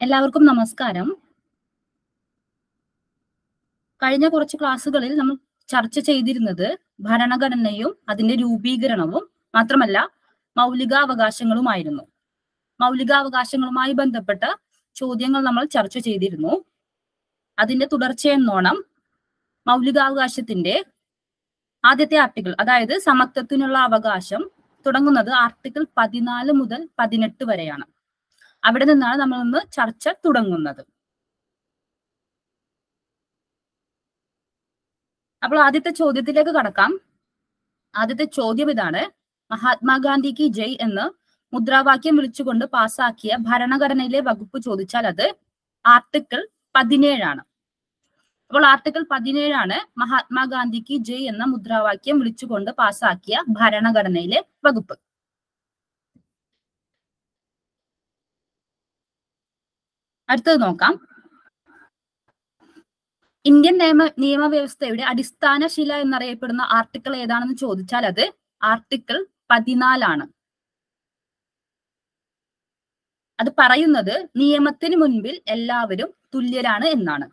എല്ലാവർക്കും നമസ്കാരം കഴിഞ്ഞ കുറച്ച് ക്ലാസ്സുകളിൽ നമ്മൾ ചർച്ച ചെയ്തിരുന്നത് ഭരണഘടനയും അതിന്റെ രൂപീകരണവും മാത്രമല്ല മൗലികാവകാശങ്ങളുമായിരുന്നു മൗലികാവകാശങ്ങളുമായി ബന്ധപ്പെട്ട ചോദ്യങ്ങൾ നമ്മൾ ചർച്ച ചെയ്തിരുന്നു അതിന്റെ തുടർച്ചയെന്നോണം മൗലികാവകാശത്തിന്റെ ആദ്യത്തെ ആർട്ടിക്കിൾ അതായത് സമത്വത്തിനുള്ള അവകാശം തുടങ്ങുന്നത് ആർട്ടിക്കിൾ പതിനാല് മുതൽ പതിനെട്ട് വരെയാണ് അവിടെ നിന്നാണ് നമ്മൾ ഇന്ന് ചർച്ച തുടങ്ങുന്നത് അപ്പോൾ ആദ്യത്തെ ചോദ്യത്തിലേക്ക് കടക്കാം ആദ്യത്തെ ചോദ്യം ഇതാണ് മഹാത്മാഗാന്ധിക്ക് ജയ് എന്ന് മുദ്രാവാക്യം വിളിച്ചുകൊണ്ട് പാസാക്കിയ ഭരണഘടനയിലെ വകുപ്പ് ചോദിച്ചാൽ അത് ആർട്ടിക്കിൾ പതിനേഴാണ് അപ്പോൾ ആർട്ടിക്കിൾ പതിനേഴാണ് മഹാത്മാഗാന്ധിക്ക് ജയ് എന്ന മുദ്രാവാക്യം വിളിച്ചുകൊണ്ട് പാസാക്കിയ ഭരണഘടനയിലെ വകുപ്പ് അടുത്തത് നോക്കാം ഇന്ത്യൻ നിയമ നിയമവ്യവസ്ഥയുടെ അടിസ്ഥാന ശില എന്നറിയപ്പെടുന്ന ആർട്ടിക്കിൾ ഏതാണെന്ന് ചോദിച്ചാൽ അത് ആർട്ടിക്കിൾ പതിനാലാണ് അത് പറയുന്നത് നിയമത്തിന് മുൻപിൽ എല്ലാവരും തുല്യരാണ് എന്നാണ്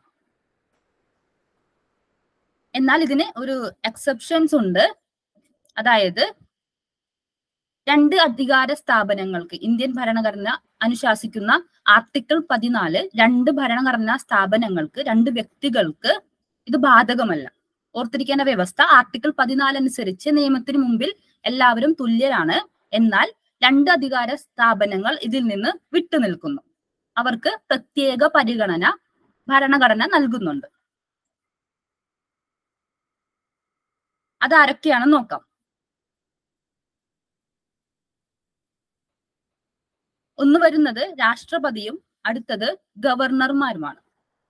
എന്നാൽ ഇതിന് ഒരു എക്സെപ്ഷൻസ് ഉണ്ട് അതായത് രണ്ട് അധികാര സ്ഥാപനങ്ങൾക്ക് ഇന്ത്യൻ ഭരണഘടന അനുശാസിക്കുന്ന ആർട്ടിക്കിൾ പതിനാല് രണ്ട് ഭരണഘടനാ സ്ഥാപനങ്ങൾക്ക് രണ്ട് വ്യക്തികൾക്ക് ഇത് ബാധകമല്ല ഓർത്തിരിക്കേണ്ട വ്യവസ്ഥ ആർട്ടിക്കിൾ പതിനാല് അനുസരിച്ച് നിയമത്തിന് മുമ്പിൽ എല്ലാവരും തുല്യരാണ് എന്നാൽ രണ്ട് അധികാര സ്ഥാപനങ്ങൾ ഇതിൽ നിന്ന് വിട്ടുനിൽക്കുന്നു അവർക്ക് പ്രത്യേക പരിഗണന ഭരണഘടന നൽകുന്നുണ്ട് അതാരൊക്കെയാണെന്ന് നോക്കാം ഒന്ന് വരുന്നത് രാഷ്ട്രപതിയും അടുത്തത് ഗവർണർമാരുമാണ്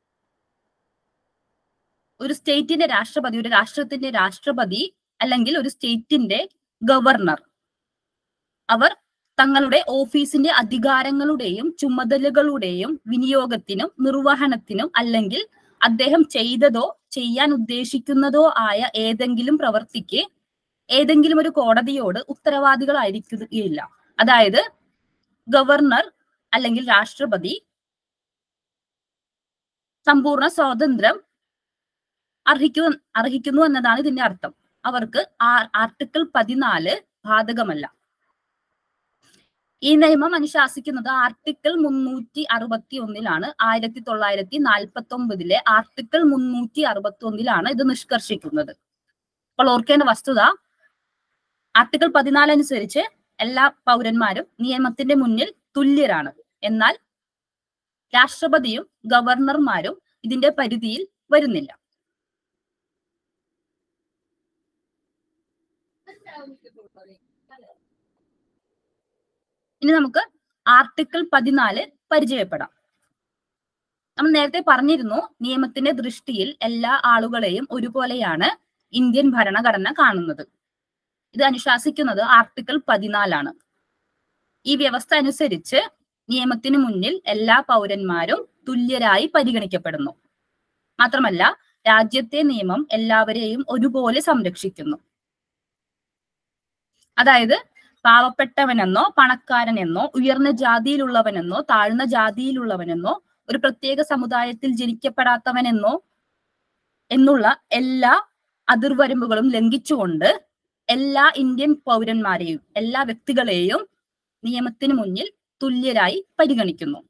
ഒരു സ്റ്റേറ്റിന്റെ രാഷ്ട്രപതി ഒരു രാഷ്ട്രത്തിന്റെ രാഷ്ട്രപതി അല്ലെങ്കിൽ ഒരു സ്റ്റേറ്റിന്റെ ഗവർണർ അവർ തങ്ങളുടെ ഓഫീസിന്റെ അധികാരങ്ങളുടെയും ചുമതലകളുടെയും വിനിയോഗത്തിനും നിർവഹണത്തിനും അല്ലെങ്കിൽ അദ്ദേഹം ചെയ്തതോ ചെയ്യാൻ ഉദ്ദേശിക്കുന്നതോ ആയ ഏതെങ്കിലും പ്രവൃത്തിക്ക് ഏതെങ്കിലും ഒരു കോടതിയോട് ഉത്തരവാദികളായിരിക്കുകയില്ല അതായത് ഗവർണർ അല്ലെങ്കിൽ രാഷ്ട്രപതി സമ്പൂർണ്ണ സ്വാതന്ത്ര്യം അർഹിക്കു അർഹിക്കുന്നു എന്നതാണ് ഇതിന്റെ അർത്ഥം അവർക്ക് ആർട്ടിക്കിൾ പതിനാല് ബാധകമല്ല ഈ നിയമം അനുശാസിക്കുന്നത് ആർട്ടിക്കിൾ മുന്നൂറ്റി അറുപത്തി ഒന്നിലാണ് ആയിരത്തി തൊള്ളായിരത്തി നാൽപ്പത്തി ഒമ്പതിലെ ആർട്ടിക്കിൾ മുന്നൂറ്റി അറുപത്തി ഒന്നിലാണ് ഇത് നിഷ്കർഷിക്കുന്നത് അപ്പോൾ ഓർക്കേണ്ട വസ്തുത ആർട്ടിക്കിൾ പതിനാല് അനുസരിച്ച് എല്ലാ പൗരന്മാരും നിയമത്തിന്റെ മുന്നിൽ തുല്യരാണ് എന്നാൽ രാഷ്ട്രപതിയും ഗവർണർമാരും ഇതിന്റെ പരിധിയിൽ വരുന്നില്ല ഇനി നമുക്ക് ആർട്ടിക്കിൾ പതിനാല് പരിചയപ്പെടാം നമ്മൾ നേരത്തെ പറഞ്ഞിരുന്നു നിയമത്തിന്റെ ദൃഷ്ടിയിൽ എല്ലാ ആളുകളെയും ഒരുപോലെയാണ് ഇന്ത്യൻ ഭരണഘടന കാണുന്നത് ഇത് അനുശാസിക്കുന്നത് ആർട്ടിക്കിൾ പതിനാലാണ് ഈ വ്യവസ്ഥ അനുസരിച്ച് നിയമത്തിന് മുന്നിൽ എല്ലാ പൗരന്മാരും തുല്യരായി പരിഗണിക്കപ്പെടുന്നു മാത്രമല്ല രാജ്യത്തെ നിയമം എല്ലാവരെയും ഒരുപോലെ സംരക്ഷിക്കുന്നു അതായത് പാവപ്പെട്ടവനെന്നോ പണക്കാരനെന്നോ ഉയർന്ന ജാതിയിലുള്ളവനെന്നോ താഴ്ന്ന ജാതിയിലുള്ളവനെന്നോ ഒരു പ്രത്യേക സമുദായത്തിൽ ജനിക്കപ്പെടാത്തവനെന്നോ എന്നുള്ള എല്ലാ അതിർവരമ്പുകളും ലംഘിച്ചുകൊണ്ട് എല്ലാ ഇന്ത്യൻ പൗരന്മാരെയും എല്ലാ വ്യക്തികളെയും നിയമത്തിന് മുന്നിൽ തുല്യരായി പരിഗണിക്കുന്നു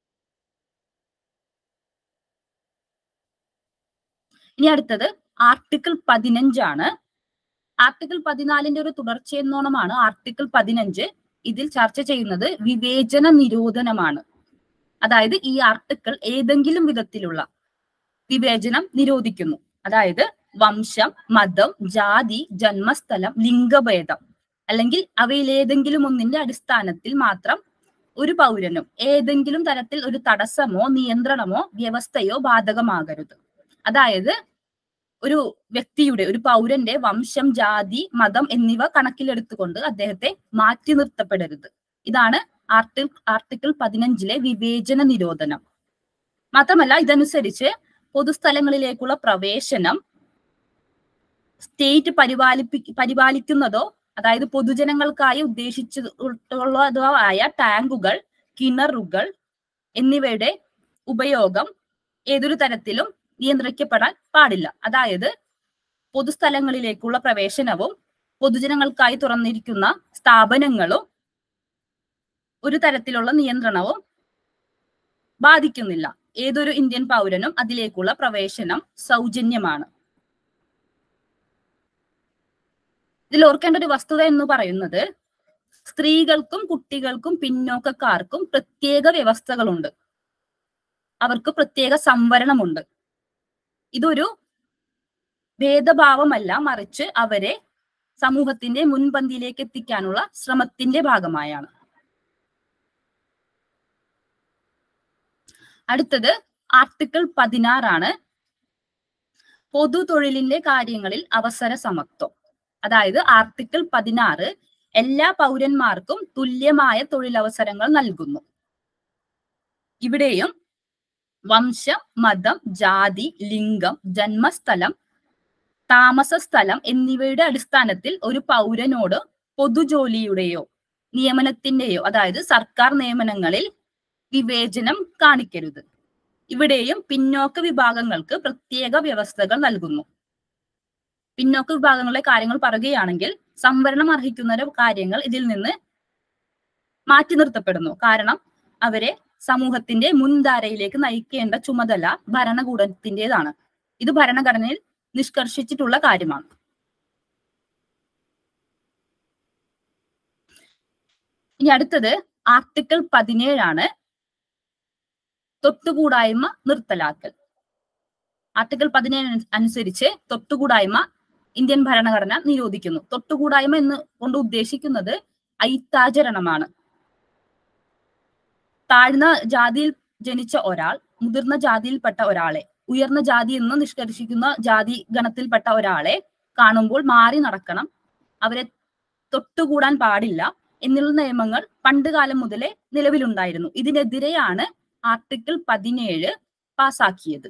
ഇനി അടുത്തത് ആർട്ടിക്കിൾ പതിനഞ്ചാണ് ആർട്ടിക്കിൾ പതിനാലിന്റെ ഒരു തുടർച്ചയെന്നോണമാണ് ആർട്ടിക്കിൾ പതിനഞ്ച് ഇതിൽ ചർച്ച ചെയ്യുന്നത് വിവേചന നിരോധനമാണ് അതായത് ഈ ആർട്ടിക്കിൾ ഏതെങ്കിലും വിധത്തിലുള്ള വിവേചനം നിരോധിക്കുന്നു അതായത് വംശം മതം ജാതി ജന്മസ്ഥലം ലിംഗഭേദം അല്ലെങ്കിൽ അവയിൽ ഏതെങ്കിലും ഒന്നിന്റെ അടിസ്ഥാനത്തിൽ മാത്രം ഒരു പൗരനും ഏതെങ്കിലും തരത്തിൽ ഒരു തടസ്സമോ നിയന്ത്രണമോ വ്യവസ്ഥയോ ബാധകമാകരുത് അതായത് ഒരു വ്യക്തിയുടെ ഒരു പൗരന്റെ വംശം ജാതി മതം എന്നിവ കണക്കിലെടുത്തുകൊണ്ട് അദ്ദേഹത്തെ മാറ്റി നിർത്തപ്പെടരുത് ഇതാണ് ആർട്ടിൽ ആർട്ടിക്കിൾ പതിനഞ്ചിലെ വിവേചന നിരോധനം മാത്രമല്ല ഇതനുസരിച്ച് പൊതുസ്ഥലങ്ങളിലേക്കുള്ള പ്രവേശനം സ്റ്റേറ്റ് പരിപാലിപ്പി പരിപാലിക്കുന്നതോ അതായത് പൊതുജനങ്ങൾക്കായി ഉദ്ദേശിച്ചുള്ളതോ ആയ ടാങ്കുകൾ കിണറുകൾ എന്നിവയുടെ ഉപയോഗം ഏതൊരു തരത്തിലും നിയന്ത്രിക്കപ്പെടാൻ പാടില്ല അതായത് പൊതുസ്ഥലങ്ങളിലേക്കുള്ള പ്രവേശനവും പൊതുജനങ്ങൾക്കായി തുറന്നിരിക്കുന്ന സ്ഥാപനങ്ങളും ഒരു തരത്തിലുള്ള നിയന്ത്രണവും ബാധിക്കുന്നില്ല ഏതൊരു ഇന്ത്യൻ പൗരനും അതിലേക്കുള്ള പ്രവേശനം സൗജന്യമാണ് ഇതിൽ ഓർക്കേണ്ട ഒരു വസ്തുത എന്ന് പറയുന്നത് സ്ത്രീകൾക്കും കുട്ടികൾക്കും പിന്നോക്കക്കാർക്കും പ്രത്യേക വ്യവസ്ഥകളുണ്ട് അവർക്ക് പ്രത്യേക സംവരണമുണ്ട് ഇതൊരു ഭേദഭാവമല്ല മറിച്ച് അവരെ സമൂഹത്തിന്റെ മുൻപന്തിയിലേക്ക് എത്തിക്കാനുള്ള ശ്രമത്തിന്റെ ഭാഗമായാണ് അടുത്തത് ആർട്ടിക്കിൾ പതിനാറാണ് പൊതു തൊഴിലിന്റെ കാര്യങ്ങളിൽ അവസര സമത്വം അതായത് ആർട്ടിക്കിൾ പതിനാറ് എല്ലാ പൗരന്മാർക്കും തുല്യമായ തൊഴിലവസരങ്ങൾ നൽകുന്നു ഇവിടെയും വംശം മതം ജാതി ലിംഗം ജന്മസ്ഥലം താമസ സ്ഥലം എന്നിവയുടെ അടിസ്ഥാനത്തിൽ ഒരു പൗരനോട് പൊതുജോലിയുടെയോ നിയമനത്തിന്റെയോ അതായത് സർക്കാർ നിയമനങ്ങളിൽ വിവേചനം കാണിക്കരുത് ഇവിടെയും പിന്നോക്ക വിഭാഗങ്ങൾക്ക് പ്രത്യേക വ്യവസ്ഥകൾ നൽകുന്നു പിന്നോക്ക വിഭാഗങ്ങളിലെ കാര്യങ്ങൾ പറയുകയാണെങ്കിൽ സംവരണം അർഹിക്കുന്ന കാര്യങ്ങൾ ഇതിൽ നിന്ന് മാറ്റി നിർത്തപ്പെടുന്നു കാരണം അവരെ സമൂഹത്തിന്റെ മുൻധാരയിലേക്ക് നയിക്കേണ്ട ചുമതല ഭരണകൂടത്തിൻ്റെതാണ് ഇത് ഭരണഘടനയിൽ നിഷ്കർഷിച്ചിട്ടുള്ള കാര്യമാണ് ഇനി അടുത്തത് ആർട്ടിക്കിൾ പതിനേഴാണ് തൊട്ടുകൂടായ്മ നിർത്തലാക്കൽ ആർട്ടിക്കിൾ പതിനേഴ് അനുസരിച്ച് തൊട്ടുകൂടായ്മ ഇന്ത്യൻ ഭരണഘടന നിരോധിക്കുന്നു തൊട്ടുകൂടായ്മ എന്ന് കൊണ്ട് ഉദ്ദേശിക്കുന്നത് ഐത്താചരണമാണ് താഴ്ന്ന ജാതിയിൽ ജനിച്ച ഒരാൾ മുതിർന്ന ജാതിയിൽപ്പെട്ട ഒരാളെ ഉയർന്ന ജാതി എന്ന് നിഷ്കർഷിക്കുന്ന ജാതി ഗണത്തിൽപ്പെട്ട ഒരാളെ കാണുമ്പോൾ മാറി നടക്കണം അവരെ തൊട്ടുകൂടാൻ പാടില്ല എന്നുള്ള നിയമങ്ങൾ പണ്ട് കാലം മുതലേ നിലവിലുണ്ടായിരുന്നു ഇതിനെതിരെയാണ് ആർട്ടിക്കിൾ പതിനേഴ് പാസാക്കിയത്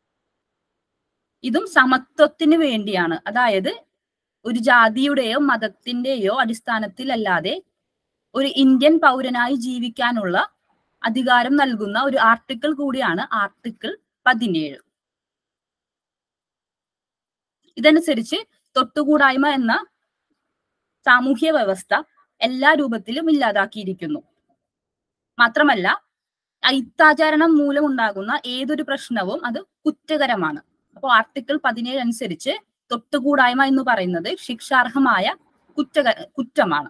ഇതും സമത്വത്തിന് വേണ്ടിയാണ് അതായത് ഒരു ജാതിയുടെയോ മതത്തിന്റെയോ അടിസ്ഥാനത്തിലല്ലാതെ ഒരു ഇന്ത്യൻ പൗരനായി ജീവിക്കാനുള്ള അധികാരം നൽകുന്ന ഒരു ആർട്ടിക്കിൾ കൂടിയാണ് ആർട്ടിക്കിൾ പതിനേഴ് ഇതനുസരിച്ച് തൊട്ടുകൂടായ്മ എന്ന സാമൂഹ്യ വ്യവസ്ഥ എല്ലാ രൂപത്തിലും ഇല്ലാതാക്കിയിരിക്കുന്നു മാത്രമല്ല ഐത്താചാരണം മൂലമുണ്ടാകുന്ന ഏതൊരു പ്രശ്നവും അത് കുറ്റകരമാണ് അപ്പോൾ ആർട്ടിക്കിൾ പതിനേഴ് അനുസരിച്ച് തൊട്ടുകൂടായ്മ എന്ന് പറയുന്നത് ശിക്ഷാർഹമായ കുറ്റക കുറ്റമാണ്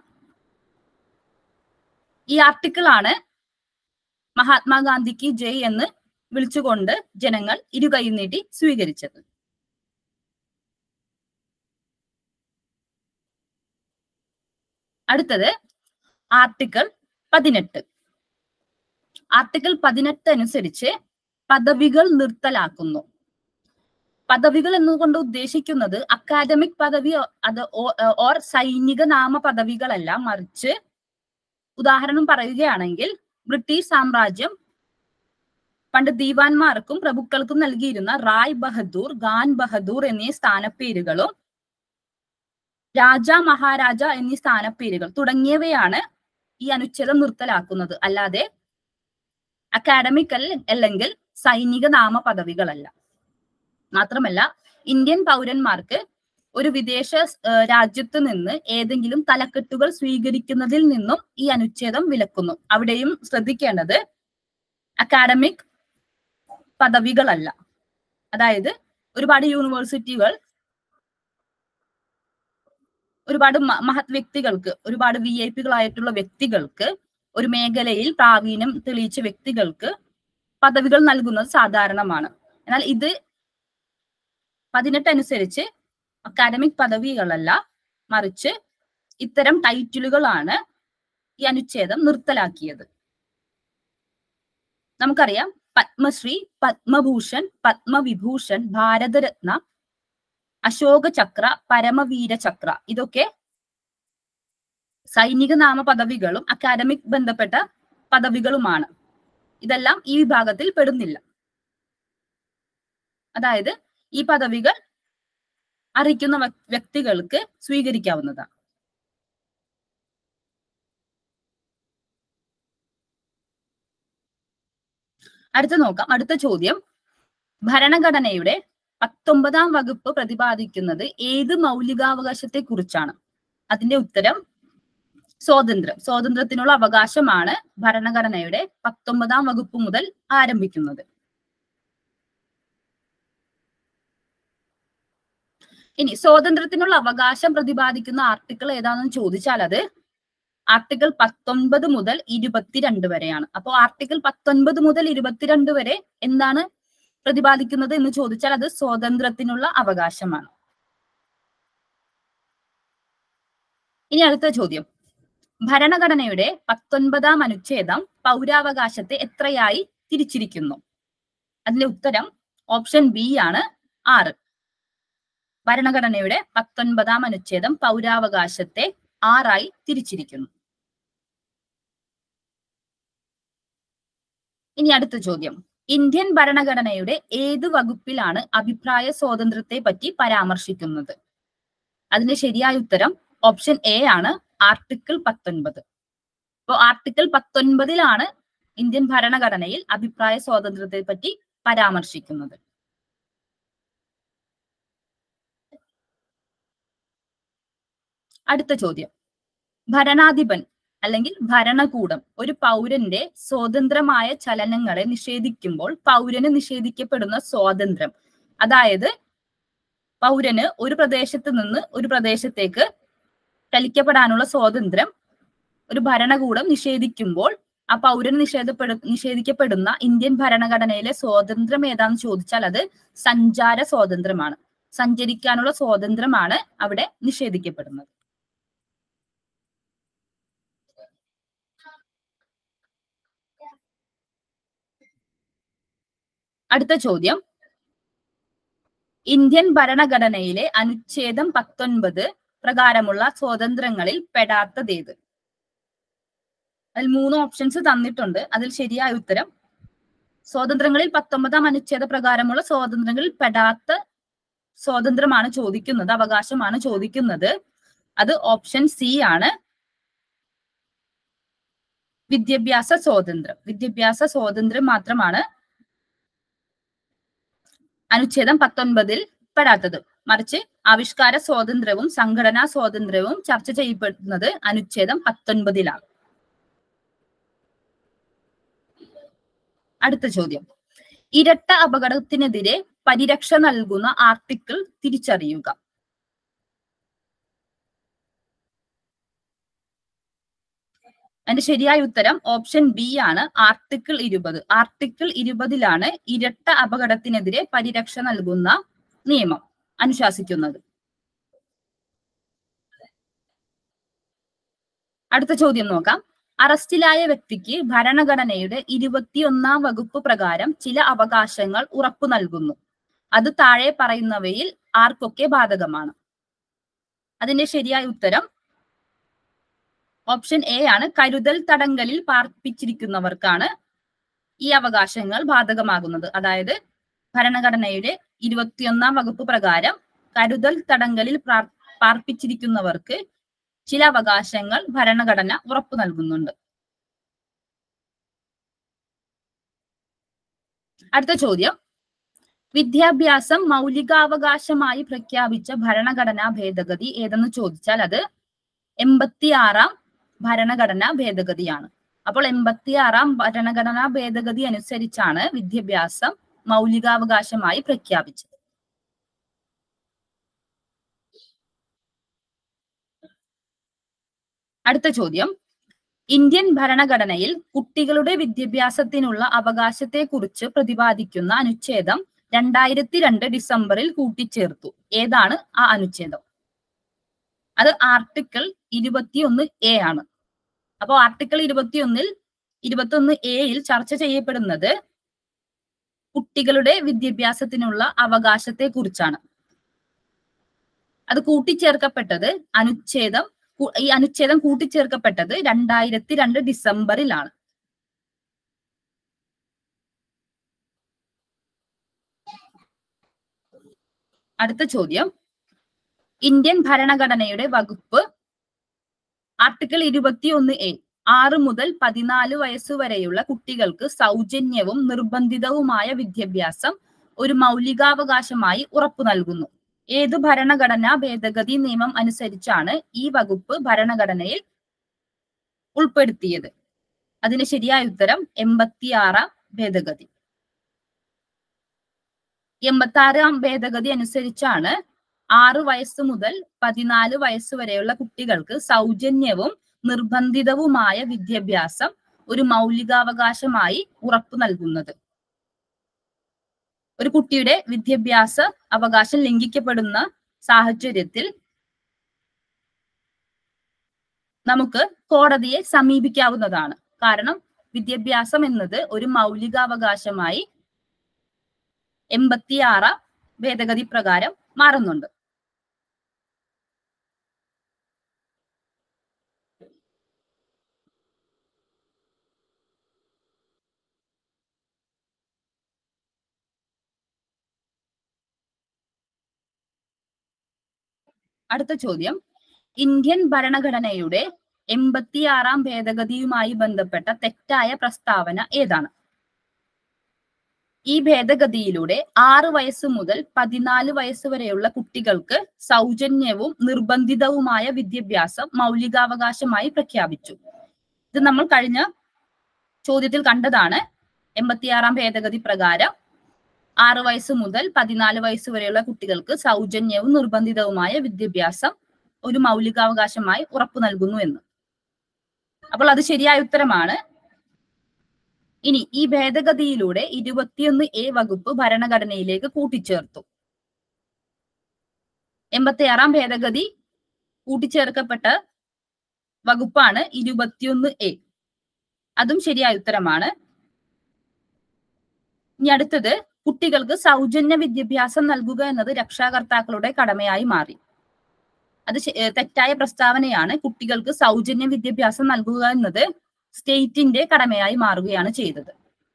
ഈ ആർട്ടിക്കിൾ ആണ് മഹാത്മാഗാന്ധിക്ക് ജയ് എന്ന് വിളിച്ചുകൊണ്ട് ജനങ്ങൾ ഇരുകൈ നീട്ടി സ്വീകരിച്ചത് അടുത്തത് ആർട്ടിക്കിൾ പതിനെട്ട് ആർട്ടിക്കിൾ പതിനെട്ട് അനുസരിച്ച് പദവികൾ നിർത്തലാക്കുന്നു പദവികൾ എന്നുകൊണ്ട് ഉദ്ദേശിക്കുന്നത് അക്കാദമിക് പദവി അത് ഓർ സൈനിക നാമ പദവികളല്ല മറിച്ച് ഉദാഹരണം പറയുകയാണെങ്കിൽ ബ്രിട്ടീഷ് സാമ്രാജ്യം പണ്ട് ദീവാൻമാർക്കും പ്രഭുക്കൾക്കും നൽകിയിരുന്ന റായ് ബഹദൂർ ഖാൻ ബഹദൂർ എന്നീ സ്ഥാനപ്പേരുകളും രാജ മഹാരാജ എന്നീ സ്ഥാനപ്പേരുകൾ തുടങ്ങിയവയാണ് ഈ അനുച്ഛേദം നിർത്തലാക്കുന്നത് അല്ലാതെ അക്കാഡമിക് അല്ലെങ്കിൽ സൈനിക നാമ പദവികളല്ല മാത്രമല്ല ഇന്ത്യൻ പൗരന്മാർക്ക് ഒരു വിദേശ രാജ്യത്ത് നിന്ന് ഏതെങ്കിലും തലക്കെട്ടുകൾ സ്വീകരിക്കുന്നതിൽ നിന്നും ഈ അനുച്ഛേദം വിലക്കുന്നു അവിടെയും ശ്രദ്ധിക്കേണ്ടത് അക്കാഡമിക് പദവികളല്ല അതായത് ഒരുപാട് യൂണിവേഴ്സിറ്റികൾ ഒരുപാട് മഹത് വ്യക്തികൾക്ക് ഒരുപാട് വി ഐ പികളായിട്ടുള്ള വ്യക്തികൾക്ക് ഒരു മേഖലയിൽ പ്രാവീണ്യം തെളിയിച്ച വ്യക്തികൾക്ക് പദവികൾ നൽകുന്നത് സാധാരണമാണ് എന്നാൽ ഇത് പതിനെട്ട് അനുസരിച്ച് അക്കാഡമിക് പദവികളല്ല മറിച്ച് ഇത്തരം ടൈറ്റിലുകളാണ് ഈ അനുച്ഛേദം നിർത്തലാക്കിയത് നമുക്കറിയാം പത്മശ്രീ പത്മഭൂഷൺ പത്മവിഭൂഷൺ ഭാരതരത്ന അശോക ചക്ര പരമവീര ചക്ര ഇതൊക്കെ സൈനിക നാമ പദവികളും അക്കാഡമിക് ബന്ധപ്പെട്ട പദവികളുമാണ് ഇതെല്ലാം ഈ വിഭാഗത്തിൽ പെടുന്നില്ല അതായത് ഈ പദവികൾ അറിയിക്കുന്ന വ്യക്തികൾക്ക് സ്വീകരിക്കാവുന്നതാണ് അടുത്ത നോക്കാം അടുത്ത ചോദ്യം ഭരണഘടനയുടെ പത്തൊമ്പതാം വകുപ്പ് പ്രതിപാദിക്കുന്നത് ഏത് മൗലികാവകാശത്തെ കുറിച്ചാണ് അതിന്റെ ഉത്തരം സ്വാതന്ത്ര്യം സ്വാതന്ത്ര്യത്തിനുള്ള അവകാശമാണ് ഭരണഘടനയുടെ പത്തൊമ്പതാം വകുപ്പ് മുതൽ ആരംഭിക്കുന്നത് ഇനി സ്വാതന്ത്ര്യത്തിനുള്ള അവകാശം പ്രതിപാദിക്കുന്ന ആർട്ടിക്കിൾ ഏതാണെന്ന് ചോദിച്ചാൽ അത് ആർട്ടിക്കിൾ പത്തൊൻപത് മുതൽ ഇരുപത്തിരണ്ട് വരെയാണ് അപ്പോൾ ആർട്ടിക്കിൾ പത്തൊൻപത് മുതൽ ഇരുപത്തിരണ്ട് വരെ എന്താണ് പ്രതിപാദിക്കുന്നത് എന്ന് ചോദിച്ചാൽ അത് സ്വാതന്ത്ര്യത്തിനുള്ള അവകാശമാണ് ഇനി അടുത്ത ചോദ്യം ഭരണഘടനയുടെ പത്തൊൻപതാം അനുച്ഛേദം പൗരാവകാശത്തെ എത്രയായി തിരിച്ചിരിക്കുന്നു അതിന്റെ ഉത്തരം ഓപ്ഷൻ ബി ആണ് ആറ് ഭരണഘടനയുടെ പത്തൊൻപതാം അനുച്ഛേദം പൗരാവകാശത്തെ ആറായി തിരിച്ചിരിക്കുന്നു ഇനി അടുത്ത ചോദ്യം ഇന്ത്യൻ ഭരണഘടനയുടെ ഏത് വകുപ്പിലാണ് അഭിപ്രായ സ്വാതന്ത്ര്യത്തെ പറ്റി പരാമർശിക്കുന്നത് അതിന്റെ ശരിയായ ഉത്തരം ഓപ്ഷൻ എ ആണ് ആർട്ടിക്കിൾ പത്തൊൻപത് അപ്പോൾ ആർട്ടിക്കിൾ പത്തൊൻപതിലാണ് ഇന്ത്യൻ ഭരണഘടനയിൽ അഭിപ്രായ സ്വാതന്ത്ര്യത്തെ പറ്റി പരാമർശിക്കുന്നത് അടുത്ത ചോദ്യം ഭരണാധിപൻ അല്ലെങ്കിൽ ഭരണകൂടം ഒരു പൗരന്റെ സ്വതന്ത്രമായ ചലനങ്ങളെ നിഷേധിക്കുമ്പോൾ പൗരന് നിഷേധിക്കപ്പെടുന്ന സ്വാതന്ത്ര്യം അതായത് പൗരന് ഒരു പ്രദേശത്ത് നിന്ന് ഒരു പ്രദേശത്തേക്ക് ചലിക്കപ്പെടാനുള്ള സ്വാതന്ത്ര്യം ഒരു ഭരണകൂടം നിഷേധിക്കുമ്പോൾ ആ പൗരന് നിഷേധപ്പെടു നിഷേധിക്കപ്പെടുന്ന ഇന്ത്യൻ ഭരണഘടനയിലെ സ്വാതന്ത്ര്യം ഏതാണെന്ന് ചോദിച്ചാൽ അത് സഞ്ചാര സ്വാതന്ത്ര്യമാണ് സഞ്ചരിക്കാനുള്ള സ്വാതന്ത്ര്യമാണ് അവിടെ നിഷേധിക്കപ്പെടുന്നത് അടുത്ത ചോദ്യം ഇന്ത്യൻ ഭരണഘടനയിലെ അനുച്ഛേദം പത്തൊൻപത് പ്രകാരമുള്ള സ്വാതന്ത്ര്യങ്ങളിൽ പെടാത്തതേത് അതിൽ മൂന്ന് ഓപ്ഷൻസ് തന്നിട്ടുണ്ട് അതിൽ ശരിയായ ഉത്തരം സ്വാതന്ത്ര്യങ്ങളിൽ പത്തൊമ്പതാം അനുച്ഛേദ പ്രകാരമുള്ള സ്വാതന്ത്ര്യങ്ങളിൽ പെടാത്ത സ്വാതന്ത്ര്യമാണ് ചോദിക്കുന്നത് അവകാശമാണ് ചോദിക്കുന്നത് അത് ഓപ്ഷൻ സി ആണ് വിദ്യാഭ്യാസ സ്വാതന്ത്ര്യം വിദ്യാഭ്യാസ സ്വാതന്ത്ര്യം മാത്രമാണ് അനുച്ഛേദം പത്തൊൻപതിൽ പെടാത്തത് മറിച്ച് ആവിഷ്കാര സ്വാതന്ത്ര്യവും സംഘടനാ സ്വാതന്ത്ര്യവും ചർച്ച ചെയ്യപ്പെടുന്നത് അനുച്ഛേദം പത്തൊൻപതിലാണ് അടുത്ത ചോദ്യം ഇരട്ട അപകടത്തിനെതിരെ പരിരക്ഷ നൽകുന്ന ആർട്ടിക്കിൾ തിരിച്ചറിയുക അതിന്റെ ശരിയായ ഉത്തരം ഓപ്ഷൻ ബി ആണ് ആർട്ടിക്കിൾ ഇരുപത് ആർട്ടിക്കിൾ ഇരുപതിലാണ് ഇരട്ട അപകടത്തിനെതിരെ പരിരക്ഷ നൽകുന്ന നിയമം അനുശാസിക്കുന്നത് അടുത്ത ചോദ്യം നോക്കാം അറസ്റ്റിലായ വ്യക്തിക്ക് ഭരണഘടനയുടെ ഇരുപത്തിയൊന്നാം വകുപ്പ് പ്രകാരം ചില അവകാശങ്ങൾ ഉറപ്പു നൽകുന്നു അത് താഴെ പറയുന്നവയിൽ ആർക്കൊക്കെ ബാധകമാണ് അതിന്റെ ശരിയായ ഉത്തരം ഓപ്ഷൻ എ ആണ് കരുതൽ തടങ്കലിൽ പാർപ്പിച്ചിരിക്കുന്നവർക്കാണ് ഈ അവകാശങ്ങൾ ബാധകമാകുന്നത് അതായത് ഭരണഘടനയുടെ ഇരുപത്തിയൊന്നാം വകുപ്പ് പ്രകാരം കരുതൽ തടങ്കലിൽ പാർപ്പിച്ചിരിക്കുന്നവർക്ക് ചില അവകാശങ്ങൾ ഭരണഘടന ഉറപ്പു നൽകുന്നുണ്ട് അടുത്ത ചോദ്യം വിദ്യാഭ്യാസം മൗലികാവകാശമായി പ്രഖ്യാപിച്ച ഭരണഘടനാ ഭേദഗതി ഏതെന്ന് ചോദിച്ചാൽ അത് എൺപത്തിയാറാം ഭരണഘടനാ ഭേദഗതിയാണ് അപ്പോൾ എൺപത്തിയാറാം ഭരണഘടനാ ഭേദഗതി അനുസരിച്ചാണ് വിദ്യാഭ്യാസം മൗലികാവകാശമായി പ്രഖ്യാപിച്ചത് അടുത്ത ചോദ്യം ഇന്ത്യൻ ഭരണഘടനയിൽ കുട്ടികളുടെ വിദ്യാഭ്യാസത്തിനുള്ള അവകാശത്തെക്കുറിച്ച് പ്രതിപാദിക്കുന്ന അനുച്ഛേദം രണ്ടായിരത്തി രണ്ട് ഡിസംബറിൽ കൂട്ടിച്ചേർത്തു ഏതാണ് ആ അനുച്ഛേദം അത് ആർട്ടിക്കിൾ ഇരുപത്തിയൊന്ന് എ ആണ് അപ്പോൾ ആർട്ടിക്കിൾ ഇരുപത്തിയൊന്നിൽ ഇരുപത്തിയൊന്ന് എയിൽ ചർച്ച ചെയ്യപ്പെടുന്നത് കുട്ടികളുടെ വിദ്യാഭ്യാസത്തിനുള്ള അവകാശത്തെ കുറിച്ചാണ് അത് കൂട്ടിച്ചേർക്കപ്പെട്ടത് അനുച്ഛേദം ഈ അനുച്ഛേദം കൂട്ടിച്ചേർക്കപ്പെട്ടത് രണ്ടായിരത്തി രണ്ട് ഡിസംബറിലാണ് അടുത്ത ചോദ്യം ഇന്ത്യൻ ഭരണഘടനയുടെ വകുപ്പ് ആർട്ടിക്കിൾ ഇരുപത്തി ഒന്ന് എ ആറ് മുതൽ പതിനാല് വയസ്സുവരെയുള്ള കുട്ടികൾക്ക് സൗജന്യവും നിർബന്ധിതവുമായ വിദ്യാഭ്യാസം ഒരു മൗലികാവകാശമായി ഉറപ്പു നൽകുന്നു ഏത് ഭരണഘടനാ ഭേദഗതി നിയമം അനുസരിച്ചാണ് ഈ വകുപ്പ് ഭരണഘടനയിൽ ഉൾപ്പെടുത്തിയത് അതിന് ശരിയായ ഉത്തരം എൺപത്തിയാറാം ഭേദഗതി എൺപത്തി ആറാം ഭേദഗതി അനുസരിച്ചാണ് ആറ് വയസ്സ് മുതൽ പതിനാല് വയസ്സ് വരെയുള്ള കുട്ടികൾക്ക് സൗജന്യവും നിർബന്ധിതവുമായ വിദ്യാഭ്യാസം ഒരു മൗലികാവകാശമായി ഉറപ്പു നൽകുന്നത് ഒരു കുട്ടിയുടെ വിദ്യാഭ്യാസ അവകാശം ലംഘിക്കപ്പെടുന്ന സാഹചര്യത്തിൽ നമുക്ക് കോടതിയെ സമീപിക്കാവുന്നതാണ് കാരണം വിദ്യാഭ്യാസം എന്നത് ഒരു മൗലികാവകാശമായി എൺപത്തിയാറാം ഭേദഗതി പ്രകാരം മാറുന്നുണ്ട് അടുത്ത ചോദ്യം ഇന്ത്യൻ ഭരണഘടനയുടെ എൺപത്തിയാറാം ഭേദഗതിയുമായി ബന്ധപ്പെട്ട തെറ്റായ പ്രസ്താവന ഏതാണ് ഈ ഭേദഗതിയിലൂടെ ആറ് വയസ്സ് മുതൽ പതിനാല് വയസ്സ് വരെയുള്ള കുട്ടികൾക്ക് സൗജന്യവും നിർബന്ധിതവുമായ വിദ്യാഭ്യാസം മൗലികാവകാശമായി പ്രഖ്യാപിച്ചു ഇത് നമ്മൾ കഴിഞ്ഞ ചോദ്യത്തിൽ കണ്ടതാണ് എൺപത്തിയാറാം ഭേദഗതി പ്രകാരം ആറ് വയസ്സ് മുതൽ പതിനാല് വയസ്സ് വരെയുള്ള കുട്ടികൾക്ക് സൗജന്യവും നിർബന്ധിതവുമായ വിദ്യാഭ്യാസം ഒരു മൗലികാവകാശമായി ഉറപ്പു നൽകുന്നു എന്ന് അപ്പോൾ അത് ശരിയായ ഉത്തരമാണ് ഇനി ഈ ഭേദഗതിയിലൂടെ ഇരുപത്തിയൊന്ന് എ വകുപ്പ് ഭരണഘടനയിലേക്ക് കൂട്ടിച്ചേർത്തു എൺപത്തിയാറാം ഭേദഗതി കൂട്ടിച്ചേർക്കപ്പെട്ട വകുപ്പാണ് ഇരുപത്തിയൊന്ന് എ അതും ശരിയായ ഉത്തരമാണ് ഇനി അടുത്തത് കുട്ടികൾക്ക് സൗജന്യ വിദ്യാഭ്യാസം നൽകുക എന്നത് രക്ഷാകർത്താക്കളുടെ കടമയായി മാറി അത് തെറ്റായ പ്രസ്താവനയാണ് കുട്ടികൾക്ക് സൗജന്യ വിദ്യാഭ്യാസം നൽകുക എന്നത് സ്റ്റേറ്റിന്റെ കടമയായി മാറുകയാണ് ചെയ്തത്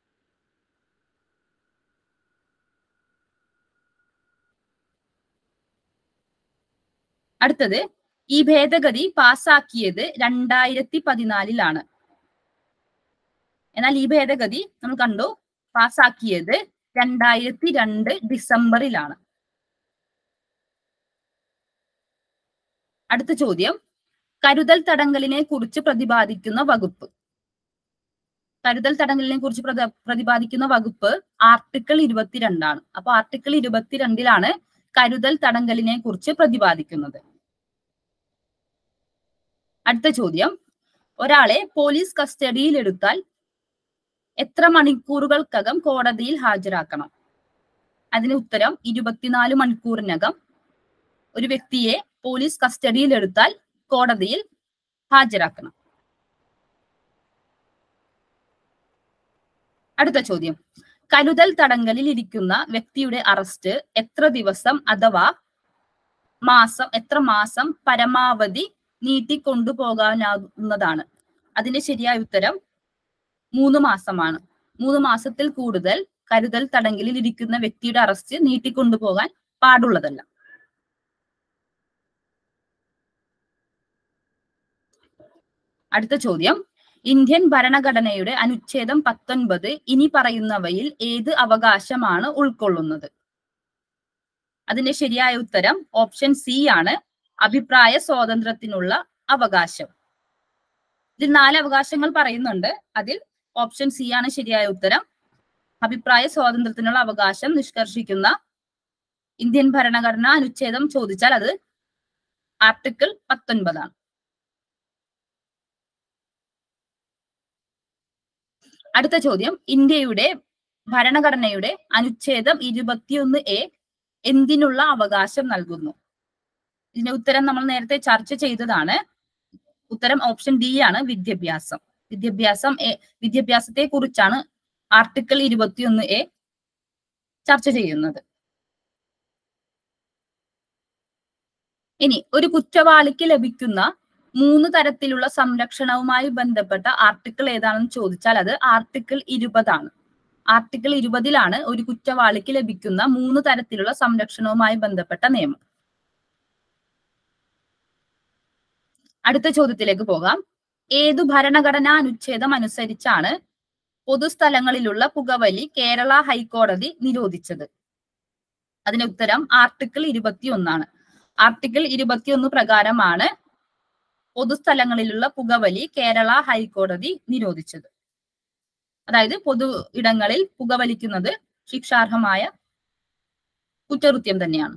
അടുത്തത് ഈ ഭേദഗതി പാസാക്കിയത് രണ്ടായിരത്തി പതിനാലിലാണ് എന്നാൽ ഈ ഭേദഗതി നമ്മൾ കണ്ടു പാസാക്കിയത് രണ്ടായിരത്തി രണ്ട് ഡിസംബറിലാണ് അടുത്ത ചോദ്യം കരുതൽ തടങ്കലിനെ കുറിച്ച് പ്രതിപാദിക്കുന്ന വകുപ്പ് കരുതൽ തടങ്കലിനെ കുറിച്ച് പ്രതിപാദിക്കുന്ന വകുപ്പ് ആർട്ടിക്കിൾ ഇരുപത്തിരണ്ടാണ് അപ്പൊ ആർട്ടിക്കിൾ ഇരുപത്തിരണ്ടിലാണ് കരുതൽ തടങ്കലിനെ കുറിച്ച് പ്രതിപാദിക്കുന്നത് അടുത്ത ചോദ്യം ഒരാളെ പോലീസ് കസ്റ്റഡിയിൽ എടുത്താൽ എത്ര മണിക്കൂറുകൾക്കകം കോടതിയിൽ ഹാജരാക്കണം അതിന് ഉത്തരം ഇരുപത്തിനാല് മണിക്കൂറിനകം ഒരു വ്യക്തിയെ പോലീസ് കസ്റ്റഡിയിൽ എടുത്താൽ കോടതിയിൽ ഹാജരാക്കണം അടുത്ത ചോദ്യം കരുതൽ തടങ്കലിൽ ഇരിക്കുന്ന വ്യക്തിയുടെ അറസ്റ്റ് എത്ര ദിവസം അഥവാ മാസം എത്ര മാസം പരമാവധി നീട്ടിക്കൊണ്ടുപോകാനാവുന്നതാണ് അതിന്റെ ശരിയായ ഉത്തരം മൂന്ന് മാസമാണ് മൂന്ന് മാസത്തിൽ കൂടുതൽ കരുതൽ തടങ്കലിൽ ഇരിക്കുന്ന വ്യക്തിയുടെ അറസ്റ്റ് നീട്ടിക്കൊണ്ടുപോകാൻ പാടുള്ളതല്ല അടുത്ത ചോദ്യം ഇന്ത്യൻ ഭരണഘടനയുടെ അനുച്ഛേദം പത്തൊൻപത് ഇനി പറയുന്നവയിൽ ഏത് അവകാശമാണ് ഉൾക്കൊള്ളുന്നത് അതിന്റെ ശരിയായ ഉത്തരം ഓപ്ഷൻ സി ആണ് അഭിപ്രായ സ്വാതന്ത്ര്യത്തിനുള്ള അവകാശം ഇതിൽ നാല് അവകാശങ്ങൾ പറയുന്നുണ്ട് അതിൽ ഓപ്ഷൻ സി ആണ് ശരിയായ ഉത്തരം അഭിപ്രായ സ്വാതന്ത്ര്യത്തിനുള്ള അവകാശം നിഷ്കർഷിക്കുന്ന ഇന്ത്യൻ ഭരണഘടന അനുച്ഛേദം ചോദിച്ചാൽ അത് ആർട്ടിക്കിൾ പത്തൊൻപതാണ് അടുത്ത ചോദ്യം ഇന്ത്യയുടെ ഭരണഘടനയുടെ അനുച്ഛേദം ഇരുപത്തിയൊന്ന് എ എന്തിനുള്ള അവകാശം നൽകുന്നു ഇതിന്റെ ഉത്തരം നമ്മൾ നേരത്തെ ചർച്ച ചെയ്തതാണ് ഉത്തരം ഓപ്ഷൻ ഡി ആണ് വിദ്യാഭ്യാസം വിദ്യാഭ്യാസം എ വിദ്യാഭ്യാസത്തെ കുറിച്ചാണ് ആർട്ടിക്കിൾ ഇരുപത്തിയൊന്ന് എ ചർച്ച ചെയ്യുന്നത് ഇനി ഒരു കുറ്റവാളിക്ക് ലഭിക്കുന്ന മൂന്ന് തരത്തിലുള്ള സംരക്ഷണവുമായി ബന്ധപ്പെട്ട ആർട്ടിക്കിൾ ഏതാണെന്ന് ചോദിച്ചാൽ അത് ആർട്ടിക്കിൾ ഇരുപതാണ് ആർട്ടിക്കിൾ ഇരുപതിലാണ് ഒരു കുറ്റവാളിക്ക് ലഭിക്കുന്ന മൂന്ന് തരത്തിലുള്ള സംരക്ഷണവുമായി ബന്ധപ്പെട്ട നിയമം അടുത്ത ചോദ്യത്തിലേക്ക് പോകാം ഏതു ഭരണഘടനാ അനുച്ഛേദം അനുസരിച്ചാണ് പൊതുസ്ഥലങ്ങളിലുള്ള പുകവലി കേരള ഹൈക്കോടതി നിരോധിച്ചത് അതിന് ഉത്തരം ആർട്ടിക്കിൾ ഇരുപത്തി ഒന്നാണ് ആർട്ടിക്കിൾ ഇരുപത്തിയൊന്ന് പ്രകാരമാണ് പൊതുസ്ഥലങ്ങളിലുള്ള പുകവലി കേരള ഹൈക്കോടതി നിരോധിച്ചത് അതായത് പൊതു ഇടങ്ങളിൽ പുകവലിക്കുന്നത് ശിക്ഷാർഹമായ കുറ്റകൃത്യം തന്നെയാണ്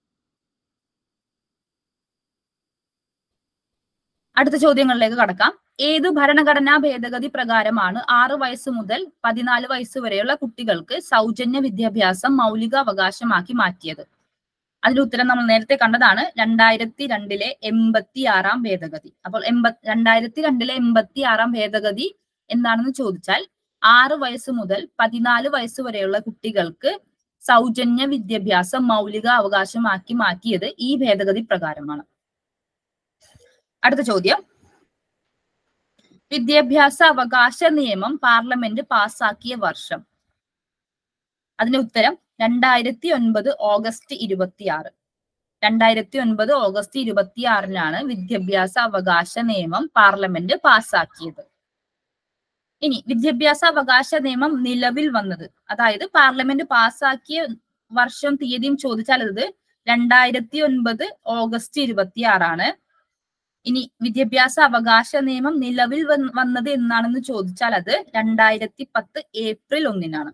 അടുത്ത ചോദ്യങ്ങളിലേക്ക് കടക്കാം ഏതു ഭരണഘടനാ ഭേദഗതി പ്രകാരമാണ് ആറ് വയസ്സ് മുതൽ പതിനാല് വയസ്സ് വരെയുള്ള കുട്ടികൾക്ക് സൗജന്യ വിദ്യാഭ്യാസം മൗലിക അവകാശമാക്കി മാറ്റിയത് അതിന്റെ ഉത്തരം നമ്മൾ നേരത്തെ കണ്ടതാണ് രണ്ടായിരത്തി രണ്ടിലെ എൺപത്തി ആറാം ഭേദഗതി അപ്പോൾ എൺപ രണ്ടായിരത്തി രണ്ടിലെ എൺപത്തി ആറാം ഭേദഗതി എന്താണെന്ന് ചോദിച്ചാൽ ആറ് വയസ്സ് മുതൽ പതിനാല് വയസ്സ് വരെയുള്ള കുട്ടികൾക്ക് സൗജന്യ വിദ്യാഭ്യാസം മൗലിക അവകാശമാക്കി മാറ്റിയത് ഈ ഭേദഗതി പ്രകാരമാണ് അടുത്ത ചോദ്യം വിദ്യാഭ്യാസ അവകാശ നിയമം പാർലമെന്റ് പാസാക്കിയ വർഷം അതിന്റെ ഉത്തരം രണ്ടായിരത്തി ഒൻപത് ഓഗസ്റ്റ് ഇരുപത്തിയാറ് രണ്ടായിരത്തി ഒൻപത് ഓഗസ്റ്റ് ഇരുപത്തിയാറിനാണ് വിദ്യാഭ്യാസ അവകാശ നിയമം പാർലമെന്റ് പാസാക്കിയത് ഇനി വിദ്യാഭ്യാസ അവകാശ നിയമം നിലവിൽ വന്നത് അതായത് പാർലമെന്റ് പാസാക്കിയ വർഷം തീയതിയും ചോദിച്ചാൽ അത് രണ്ടായിരത്തി ഒൻപത് ഓഗസ്റ്റ് ഇരുപത്തിയാറാണ് ഇനി വിദ്യാഭ്യാസ അവകാശ നിയമം നിലവിൽ വന്നത് എന്നാണെന്ന് ചോദിച്ചാൽ അത് രണ്ടായിരത്തി പത്ത് ഏപ്രിൽ ഒന്നിനാണ്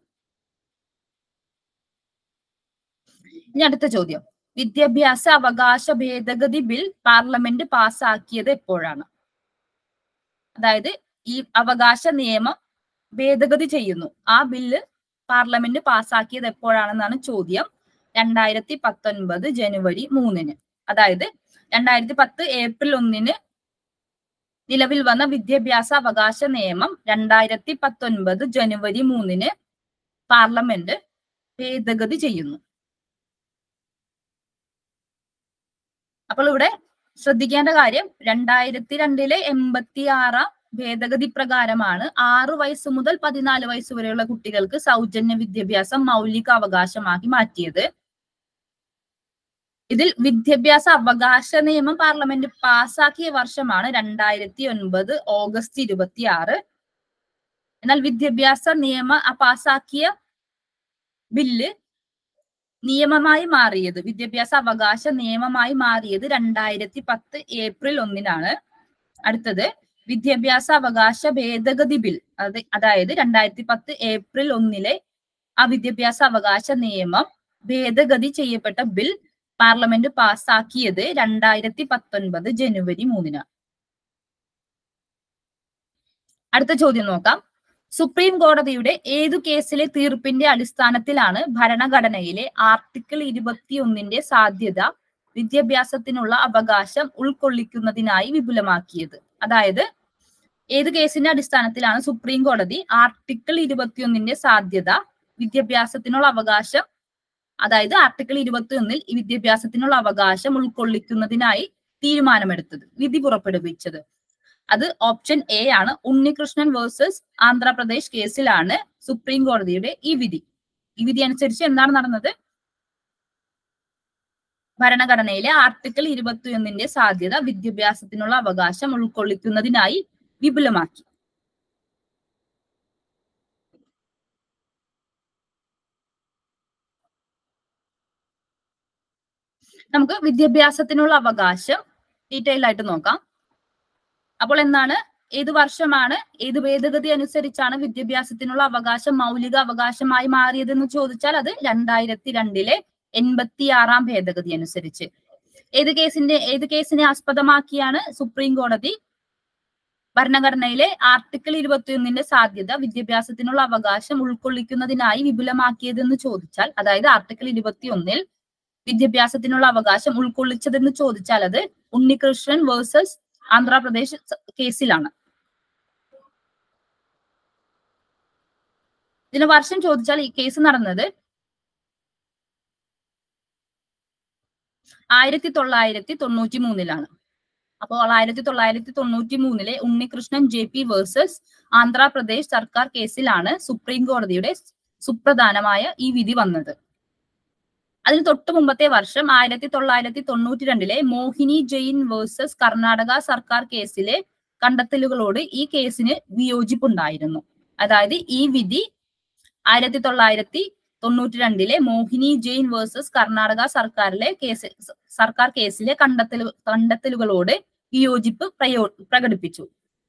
ഇനി അടുത്ത ചോദ്യം വിദ്യാഭ്യാസ അവകാശ ഭേദഗതി ബിൽ പാർലമെന്റ് പാസാക്കിയത് എപ്പോഴാണ് അതായത് ഈ അവകാശ നിയമം ഭേദഗതി ചെയ്യുന്നു ആ ബില്ല് പാർലമെന്റ് പാസാക്കിയത് എപ്പോഴാണെന്നാണ് ചോദ്യം രണ്ടായിരത്തി പത്തൊൻപത് ജനുവരി മൂന്നിന് അതായത് രണ്ടായിരത്തി പത്ത് ഏപ്രിൽ ഒന്നിന് നിലവിൽ വന്ന വിദ്യാഭ്യാസ അവകാശ നിയമം രണ്ടായിരത്തി പത്തൊൻപത് ജനുവരി മൂന്നിന് പാർലമെന്റ് ഭേദഗതി ചെയ്യുന്നു അപ്പോൾ ഇവിടെ ശ്രദ്ധിക്കേണ്ട കാര്യം രണ്ടായിരത്തി രണ്ടിലെ എൺപത്തി ആറാം ഭേദഗതി പ്രകാരമാണ് ആറ് വയസ്സ് മുതൽ പതിനാല് വയസ്സ് വരെയുള്ള കുട്ടികൾക്ക് സൗജന്യ വിദ്യാഭ്യാസം മൗലിക അവകാശമാക്കി മാറ്റിയത് ഇതിൽ വിദ്യാഭ്യാസ അവകാശ നിയമം പാർലമെന്റ് പാസാക്കിയ വർഷമാണ് രണ്ടായിരത്തി ഒൻപത് ഓഗസ്റ്റ് ഇരുപത്തി ആറ് എന്നാൽ വിദ്യാഭ്യാസ നിയമ പാസാക്കിയ ബില്ല് നിയമമായി മാറിയത് വിദ്യാഭ്യാസ അവകാശ നിയമമായി മാറിയത് രണ്ടായിരത്തി പത്ത് ഏപ്രിൽ ഒന്നിനാണ് അടുത്തത് വിദ്യാഭ്യാസ അവകാശ ഭേദഗതി ബിൽ അത് അതായത് രണ്ടായിരത്തി പത്ത് ഏപ്രിൽ ഒന്നിലെ ആ വിദ്യാഭ്യാസ അവകാശ നിയമം ഭേദഗതി ചെയ്യപ്പെട്ട ബിൽ പാർലമെന്റ് പാസാക്കിയത് രണ്ടായിരത്തി പത്തൊൻപത് ജനുവരി മൂന്നിനാണ് അടുത്ത ചോദ്യം നോക്കാം സുപ്രീം കോടതിയുടെ ഏതു കേസിലെ തീർപ്പിന്റെ അടിസ്ഥാനത്തിലാണ് ഭരണഘടനയിലെ ആർട്ടിക്കിൾ ഇരുപത്തിയൊന്നിന്റെ സാധ്യത വിദ്യാഭ്യാസത്തിനുള്ള അവകാശം ഉൾക്കൊള്ളിക്കുന്നതിനായി വിപുലമാക്കിയത് അതായത് ഏത് കേസിന്റെ അടിസ്ഥാനത്തിലാണ് സുപ്രീം കോടതി ആർട്ടിക്കിൾ ഇരുപത്തിയൊന്നിന്റെ സാധ്യത വിദ്യാഭ്യാസത്തിനുള്ള അവകാശം അതായത് ആർട്ടിക്കിൾ ഇരുപത്തിയൊന്നിൽ ഈ വിദ്യാഭ്യാസത്തിനുള്ള അവകാശം ഉൾക്കൊള്ളിക്കുന്നതിനായി തീരുമാനമെടുത്തത് വിധി പുറപ്പെടുവിച്ചത് അത് ഓപ്ഷൻ എ ആണ് ഉണ്ണികൃഷ്ണൻ വേഴ്സസ് ആന്ധ്രാപ്രദേശ് കേസിലാണ് സുപ്രീം കോടതിയുടെ ഈ വിധി ഈ വിധി അനുസരിച്ച് എന്താണ് നടന്നത് ഭരണഘടനയിലെ ആർട്ടിക്കിൾ ഇരുപത്തിയൊന്നിന്റെ സാധ്യത വിദ്യാഭ്യാസത്തിനുള്ള അവകാശം ഉൾക്കൊള്ളിക്കുന്നതിനായി വിപുലമാക്കി നമുക്ക് വിദ്യാഭ്യാസത്തിനുള്ള അവകാശം ഡീറ്റെയിൽ ആയിട്ട് നോക്കാം അപ്പോൾ എന്താണ് ഏത് വർഷമാണ് ഏത് ഭേദഗതി അനുസരിച്ചാണ് വിദ്യാഭ്യാസത്തിനുള്ള അവകാശം മൗലിക അവകാശമായി മാറിയതെന്ന് ചോദിച്ചാൽ അത് രണ്ടായിരത്തി രണ്ടിലെ എൺപത്തി ആറാം ഭേദഗതി അനുസരിച്ച് ഏത് കേസിന്റെ ഏത് കേസിനെ ആസ്പദമാക്കിയാണ് സുപ്രീം കോടതി ഭരണഘടനയിലെ ആർട്ടിക്കിൾ ഇരുപത്തിയൊന്നിന്റെ സാധ്യത വിദ്യാഭ്യാസത്തിനുള്ള അവകാശം ഉൾക്കൊള്ളിക്കുന്നതിനായി വിപുലമാക്കിയതെന്ന് ചോദിച്ചാൽ അതായത് ആർട്ടിക്കിൾ ഇരുപത്തിയൊന്നിൽ വിദ്യാഭ്യാസത്തിനുള്ള അവകാശം ഉൾക്കൊള്ളിച്ചതെന്ന് ചോദിച്ചാൽ അത് ഉണ്ണികൃഷ്ണൻ വേഴ്സസ് ആന്ധ്രാപ്രദേശ് കേസിലാണ് ഇതിന് വർഷം ചോദിച്ചാൽ ഈ കേസ് നടന്നത് ആയിരത്തി തൊള്ളായിരത്തി തൊണ്ണൂറ്റി മൂന്നിലാണ് അപ്പോൾ ആയിരത്തി തൊള്ളായിരത്തി തൊണ്ണൂറ്റി മൂന്നിലെ Unnikrishnan J P versus Andhra Pradesh സർക്കാർ കേസിലാണ് സുപ്രീം കോടതിയുടെ സുപ്രധാനമായ ഈ വിധി വന്നത് അതിന് തൊട്ടു മുമ്പത്തെ വർഷം ആയിരത്തി തൊള്ളായിരത്തി തൊണ്ണൂറ്റി രണ്ടിലെ മോഹിനി ജെയിൻ വേഴ്സസ് കർണാടക സർക്കാർ കേസിലെ കണ്ടെത്തലുകളോട് ഈ കേസിന് വിയോജിപ്പുണ്ടായിരുന്നു അതായത് ഈ വിധി ആയിരത്തി തൊള്ളായിരത്തി തൊണ്ണൂറ്റി രണ്ടിലെ മോഹിനി ജെയിൻ വേഴ്സസ് കർണാടക സർക്കാരിലെ കേസ് സർക്കാർ കേസിലെ കണ്ടെത്തൽ കണ്ടെത്തലുകളോട് വിയോജിപ്പ് പ്രയോ പ്രകടിപ്പിച്ചു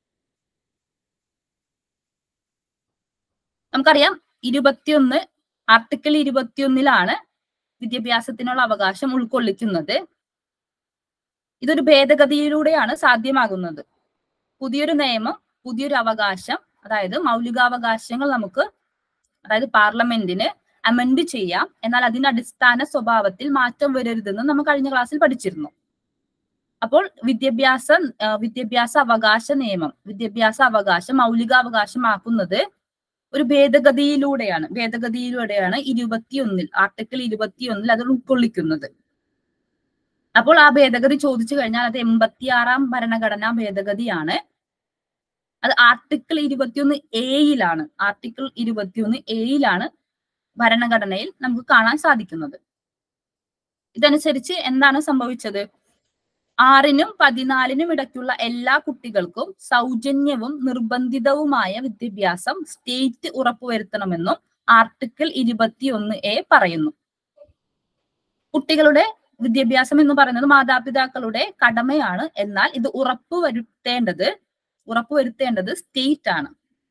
നമുക്കറിയാം ഇരുപത്തിയൊന്ന് ആർട്ടിക്കിൾ ഇരുപത്തിയൊന്നിലാണ് വിദ്യാഭ്യാസത്തിനുള്ള അവകാശം ഉൾക്കൊള്ളിക്കുന്നത് ഇതൊരു ഭേദഗതിയിലൂടെയാണ് സാധ്യമാകുന്നത് പുതിയൊരു നിയമം പുതിയൊരു അവകാശം അതായത് മൗലികാവകാശങ്ങൾ നമുക്ക് അതായത് പാർലമെന്റിന് അമെൻഡ് ചെയ്യാം എന്നാൽ അതിന്റെ അടിസ്ഥാന സ്വഭാവത്തിൽ മാറ്റം വരരുതെന്ന് നമ്മൾ കഴിഞ്ഞ ക്ലാസ്സിൽ പഠിച്ചിരുന്നു അപ്പോൾ വിദ്യാഭ്യാസ ആ, വിദ്യാഭ്യാസ അവകാശ നിയമം വിദ്യാഭ്യാസ അവകാശം മൗലികാവകാശമാക്കുന്നത് ഒരു ഭേദഗതിയിലൂടെയാണ് ഭേദഗതിയിലൂടെയാണ് ഇരുപത്തിയൊന്നിൽ ആർട്ടിക്കിൾ ഇരുപത്തിയൊന്നിൽ അത് ഉൾക്കൊള്ളിക്കുന്നത് അപ്പോൾ ആ ഭേദഗതി ചോദിച്ചു കഴിഞ്ഞാൽ അത് എൺപത്തിയാറാം ഭരണഘടനാ ഭേദഗതിയാണ് അത് ആർട്ടിക്കിൾ ഇരുപത്തിയൊന്ന് എയിലാണ് ആർട്ടിക്കിൾ ഇരുപത്തിയൊന്ന് എയിലാണ് ഭരണഘടനയിൽ നമുക്ക് കാണാൻ സാധിക്കുന്നത് ഇതനുസരിച്ച് എന്താണ് സംഭവിച്ചത് ആറിനും പതിനാലിനും ഇടയ്ക്കുള്ള എല്ലാ കുട്ടികൾക്കും സൗജന്യവും നിർബന്ധിതവുമായ വിദ്യാഭ്യാസം സ്റ്റേറ്റ് ഉറപ്പുവരുത്തണമെന്നും ആർട്ടിക്കിൾ ഇരുപത്തിയൊന്ന് എ പറയുന്നു കുട്ടികളുടെ വിദ്യാഭ്യാസം എന്ന് പറയുന്നത് മാതാപിതാക്കളുടെ കടമയാണ് എന്നാൽ ഇത് ഉറപ്പുവരുത്തേണ്ടത് ഉറപ്പുവരുത്തേണ്ടത് സ്റ്റേറ്റ് ആണ്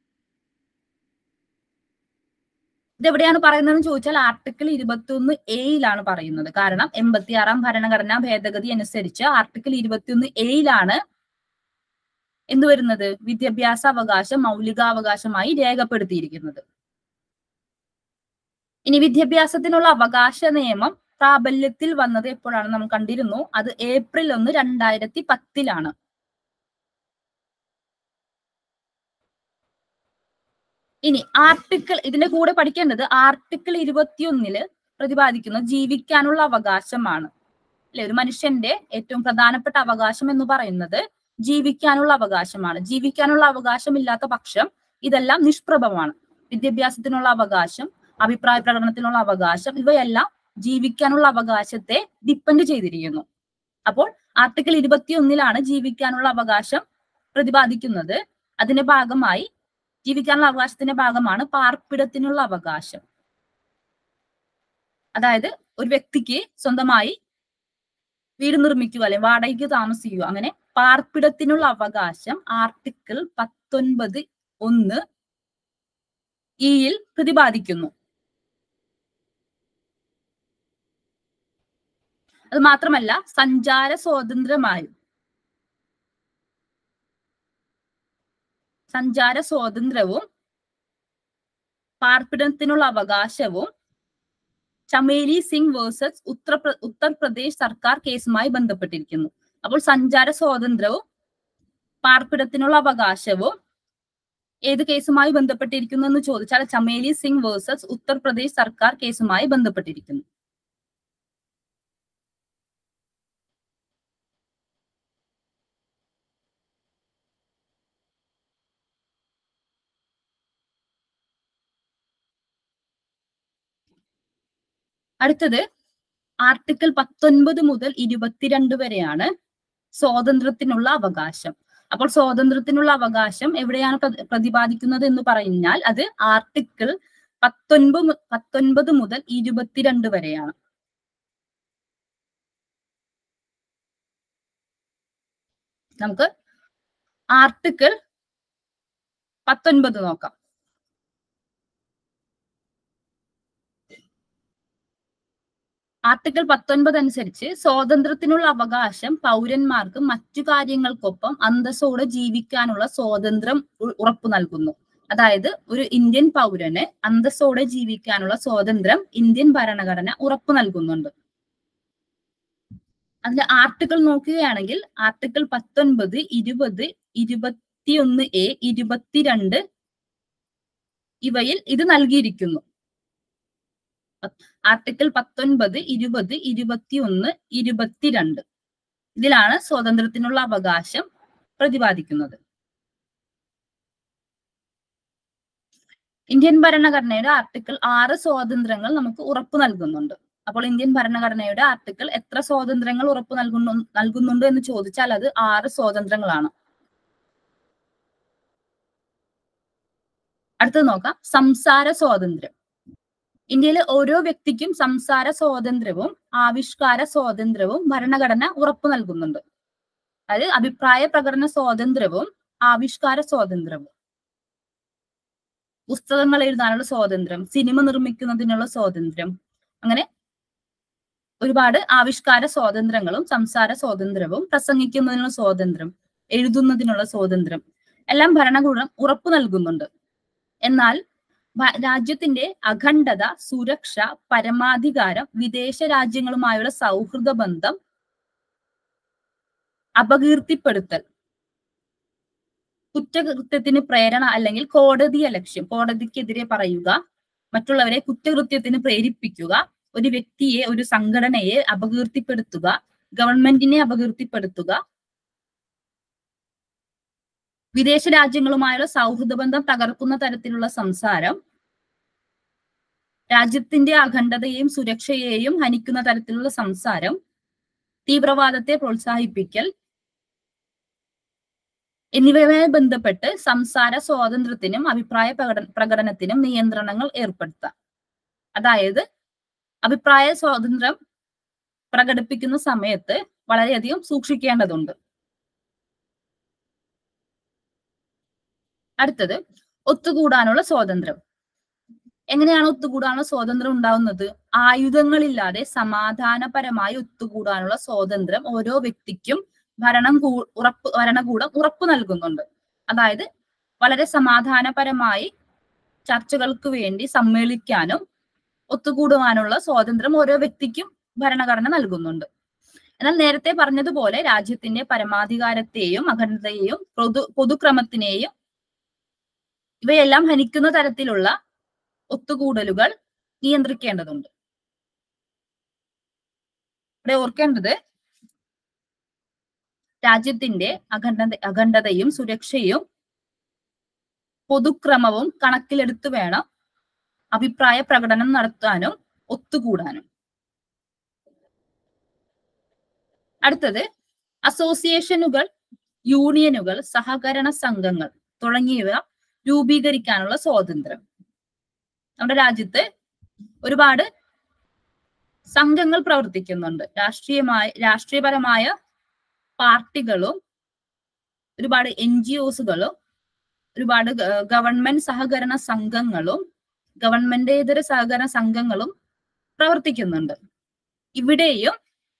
ഇതെവിടെയാണ് പറയുന്നതെന്ന് ചോദിച്ചാൽ ആർട്ടിക്കിൾ ഇരുപത്തിയൊന്ന് എയിലാണ് പറയുന്നത് കാരണം എൺപത്തിയാറാം ഭരണഘടനാ ഭേദഗതി അനുസരിച്ച് ആർട്ടിക്കിൾ ഇരുപത്തിയൊന്ന് എയിലാണ് എന്ത് വരുന്നത് വിദ്യാഭ്യാസ അവകാശം മൗലികാവകാശമായി രേഖപ്പെടുത്തിയിരിക്കുന്നത് ഇനി വിദ്യാഭ്യാസത്തിനുള്ള അവകാശ നിയമം പ്രാബല്യത്തിൽ വന്നത് എപ്പോഴാണ് നമ്മൾ കണ്ടിരുന്നു അത് ഏപ്രിൽ ഒന്ന് രണ്ടായിരത്തി പത്തിലാണ് ഇനി ആർട്ടിക്കിൾ ഇതിന്റെ കൂടെ പഠിക്കേണ്ടത് ആർട്ടിക്കിൾ ഇരുപത്തിയൊന്നില് പ്രതിപാദിക്കുന്ന ജീവിക്കാനുള്ള അവകാശമാണ് അല്ലെ ഒരു മനുഷ്യന്റെ ഏറ്റവും പ്രധാനപ്പെട്ട അവകാശം എന്ന് പറയുന്നത് ജീവിക്കാനുള്ള അവകാശമാണ് ജീവിക്കാനുള്ള അവകാശമില്ലാത്ത പക്ഷം ഇതെല്ലാം നിഷ്പ്രഭമാണ് വിദ്യാഭ്യാസത്തിനുള്ള അവകാശം അഭിപ്രായ പ്രകടനത്തിനുള്ള അവകാശം ഇവയെല്ലാം ജീവിക്കാനുള്ള അവകാശത്തെ ഡിപ്പെൻഡ് ചെയ്തിരിക്കുന്നു അപ്പോൾ ആർട്ടിക്കിൾ ഇരുപത്തിയൊന്നിലാണ് ജീവിക്കാനുള്ള അവകാശം പ്രതിപാദിക്കുന്നത് അതിന്റെ ഭാഗമായി ജീവിക്കാനുള്ള അവകാശത്തിന്റെ ഭാഗമാണ് പാർപ്പിടത്തിനുള്ള അവകാശം അതായത് ഒരു വ്യക്തിക്ക് സ്വന്തമായി വീട് നിർമ്മിക്കുക അല്ലെങ്കിൽ വാടകയ്ക്ക് താമസിക്കുക അങ്ങനെ പാർപ്പിടത്തിനുള്ള അവകാശം ആർട്ടിക്കിൾ പത്തൊൻപത് ഒന്ന് ഇയിൽ പ്രതിപാദിക്കുന്നു അത് മാത്രമല്ല സഞ്ചാര സ്വാതന്ത്ര്യമായും സഞ്ചാര സ്വാതന്ത്ര്യവും പാർപ്പിടത്തിനുള്ള അവകാശവും ചമേലി സിംഗ് വേഴ്സസ് ഉത്തർ ഉത്തർപ്രദേശ് സർക്കാർ കേസുമായി ബന്ധപ്പെട്ടിരിക്കുന്നു അപ്പോൾ സഞ്ചാര സ്വാതന്ത്ര്യവും പാർപ്പിടത്തിനുള്ള അവകാശവും ഏത് കേസുമായി ബന്ധപ്പെട്ടിരിക്കുന്നു എന്ന് ചോദിച്ചാൽ ചമേലി സിംഗ് വേഴ്സസ് ഉത്തർപ്രദേശ് സർക്കാർ കേസുമായി ബന്ധപ്പെട്ടിരിക്കുന്നു അടുത്തത് ആർട്ടിക്കിൾ പത്തൊൻപത് മുതൽ ഇരുപത്തിരണ്ട് വരെയാണ് സ്വാതന്ത്ര്യത്തിനുള്ള അവകാശം അപ്പോൾ സ്വാതന്ത്ര്യത്തിനുള്ള അവകാശം എവിടെയാണ് പ്ര- പ്രതിപാദിക്കുന്നത് എന്ന് പറഞ്ഞാൽ അത് ആർട്ടിക്കിൾ പത്തൊൻപത് മു- പത്തൊൻപത് മുതൽ ഇരുപത്തിരണ്ട് വരെയാണ് നമുക്ക് ആർട്ടിക്കിൾ പത്തൊൻപത് നോക്കാം ആർട്ടിക്കിൾ പത്തൊൻപത് അനുസരിച്ച് സ്വാതന്ത്ര്യത്തിനുള്ള അവകാശം പൗരന്മാർക്ക് മറ്റു കാര്യങ്ങൾക്കൊപ്പം അന്തസ്സോടെ ജീവിക്കാനുള്ള സ്വാതന്ത്ര്യം ഉ- ഉറപ്പു നൽകുന്നു അതായത് ഒരു ഇന്ത്യൻ പൗരന് അന്തസ്സോടെ ജീവിക്കാനുള്ള സ്വാതന്ത്ര്യം ഇന്ത്യൻ ഭരണഘടന ഉറപ്പു നൽകുന്നുണ്ട് അതിന്റെ ആർട്ടിക്കിൾ നോക്കുകയാണെങ്കിൽ ആർട്ടിക്കിൾ പത്തൊൻപത് ഇരുപത് ഇരുപത്തിയൊന്ന് എ ഇരുപത്തിരണ്ട് ഇവയിൽ ഇത് നൽകിയിരിക്കുന്നു ആർട്ടിക്കിൾ പത്തൊൻപത് ഇരുപത് ഇരുപത്തിയൊന്ന് ഇരുപത്തിരണ്ട് ഇതിലാണ് സ്വാതന്ത്ര്യത്തിനുള്ള അവകാശം പ്രതിപാദിക്കുന്നത് ഇന്ത്യൻ ഭരണഘടനയുടെ ആർട്ടിക്കിൾ ആറ് സ്വാതന്ത്ര്യങ്ങൾ നമുക്ക് ഉറപ്പു നൽകുന്നുണ്ട് അപ്പോൾ ഇന്ത്യൻ ഭരണഘടനയുടെ ആർട്ടിക്കിൾ എത്ര സ്വാതന്ത്ര്യങ്ങൾ ഉറപ്പു നൽകുന്നു നൽകുന്നുണ്ട് എന്ന് ചോദിച്ചാൽ അത് ആറ് സ്വാതന്ത്ര്യങ്ങളാണ് അടുത്തത് നോക്കാം സംസാര സ്വാതന്ത്ര്യം ഇന്ത്യയിലെ ഓരോ വ്യക്തിക്കും സംസാര സ്വാതന്ത്ര്യവും ആവിഷ്കാര സ്വാതന്ത്ര്യവും ഭരണഘടന ഉറപ്പു നൽകുന്നുണ്ട് അതായത് അഭിപ്രായ പ്രകടന സ്വാതന്ത്ര്യവും ആവിഷ്കാര സ്വാതന്ത്ര്യവും പുസ്തകങ്ങൾ എഴുതാനുള്ള സ്വാതന്ത്ര്യം സിനിമ നിർമ്മിക്കുന്നതിനുള്ള സ്വാതന്ത്ര്യം അങ്ങനെ ഒരുപാട് ആവിഷ്കാര സ്വാതന്ത്ര്യങ്ങളും സംസാര സ്വാതന്ത്ര്യവും പ്രസംഗിക്കുന്നതിനുള്ള സ്വാതന്ത്ര്യം എഴുതുന്നതിനുള്ള സ്വാതന്ത്ര്യം എല്ലാം ഭരണകൂടം ഉറപ്പു നൽകുന്നുണ്ട് എന്നാൽ ഭ- രാജ്യത്തിന്റെ അഖണ്ഡത സുരക്ഷ പരമാധികാരം വിദേശ രാജ്യങ്ങളുമായുള്ള സൗഹൃദ ബന്ധം അപകീർത്തിപ്പെടുത്തൽ കുറ്റകൃത്യത്തിന് പ്രേരണ അല്ലെങ്കിൽ കോടതിയെ ലക്ഷ്യം കോടതിക്കെതിരെ പറയുക മറ്റുള്ളവരെ കുറ്റകൃത്യത്തിന് പ്രേരിപ്പിക്കുക ഒരു വ്യക്തിയെ ഒരു സംഘടനയെ അപകീർത്തിപ്പെടുത്തുക ഗവൺമെന്റിനെ അപകീർത്തിപ്പെടുത്തുക വിദേശ രാജ്യങ്ങളുമായുള്ള സൗഹൃദ ബന്ധം തകർക്കുന്ന തരത്തിലുള്ള സംസാരം രാജ്യത്തിന്റെ അഖണ്ഡതയെയും സുരക്ഷയെയും ഹനിക്കുന്ന തരത്തിലുള്ള സംസാരം തീവ്രവാദത്തെ പ്രോത്സാഹിപ്പിക്കൽ എന്നിവയുമായി ബന്ധപ്പെട്ട് സംസാര സ്വാതന്ത്ര്യത്തിനും അഭിപ്രായ പ്രകട പ്രകടനത്തിനും നിയന്ത്രണങ്ങൾ ഏർപ്പെടുത്താം അതായത് അഭിപ്രായ സ്വാതന്ത്ര്യം പ്രകടിപ്പിക്കുന്ന സമയത്ത് വളരെയധികം സൂക്ഷിക്കേണ്ടതുണ്ട് അടുത്തത് ഒത്തുകൂടാനുള്ള സ്വാതന്ത്ര്യം എങ്ങനെയാണ് ഒത്തുകൂടാനുള്ള സ്വാതന്ത്ര്യം ഉണ്ടാവുന്നത് ആയുധങ്ങളില്ലാതെ സമാധാനപരമായി ഒത്തുകൂടാനുള്ള സ്വാതന്ത്ര്യം ഓരോ വ്യക്തിക്കും ഭരണം കൂ ഉറപ്പ് ഭരണകൂടം ഉറപ്പു നൽകുന്നുണ്ട് അതായത് വളരെ സമാധാനപരമായി ചർച്ചകൾക്ക് വേണ്ടി സമ്മേളിക്കാനും ഒത്തുകൂടുവാനുള്ള സ്വാതന്ത്ര്യം ഓരോ വ്യക്തിക്കും ഭരണഘടന നൽകുന്നുണ്ട് എന്നാൽ നേരത്തെ പറഞ്ഞതുപോലെ രാജ്യത്തിന്റെ പരമാധികാരത്തെയും അഖണ്ഡതയെയും പൊതു പൊതുക്രമത്തിനെയും ഇവയെല്ലാം ഹനിക്കുന്ന തരത്തിലുള്ള ഒത്തുകൂടലുകൾ നിയന്ത്രിക്കേണ്ടതുണ്ട് ഇവിടെ ഓർക്കേണ്ടത് രാജ്യത്തിന്റെ അഖണ്ഡത അഖണ്ഡതയും സുരക്ഷയും പൊതുക്രമവും കണക്കിലെടുത്ത് വേണം അഭിപ്രായ പ്രകടനം നടത്താനും ഒത്തുകൂടാനും അടുത്തത് അസോസിയേഷനുകൾ യൂണിയനുകൾ സഹകരണ സംഘങ്ങൾ തുടങ്ങിയവ രൂപീകരിക്കാനുള്ള സ്വാതന്ത്ര്യം നമ്മുടെ രാജ്യത്ത് ഒരുപാട് സംഘങ്ങൾ പ്രവർത്തിക്കുന്നുണ്ട് രാഷ്ട്രീയമായ രാഷ്ട്രീയപരമായ പാർട്ടികളും ഒരുപാട് എൻ ജി ഒസുകളും ഒരുപാട് ഗ- ഗവൺമെന്റ് സഹകരണ സംഘങ്ങളും ഗവൺമെന്റേതര സഹകരണ സംഘങ്ങളും പ്രവർത്തിക്കുന്നുണ്ട് ഇവിടെയും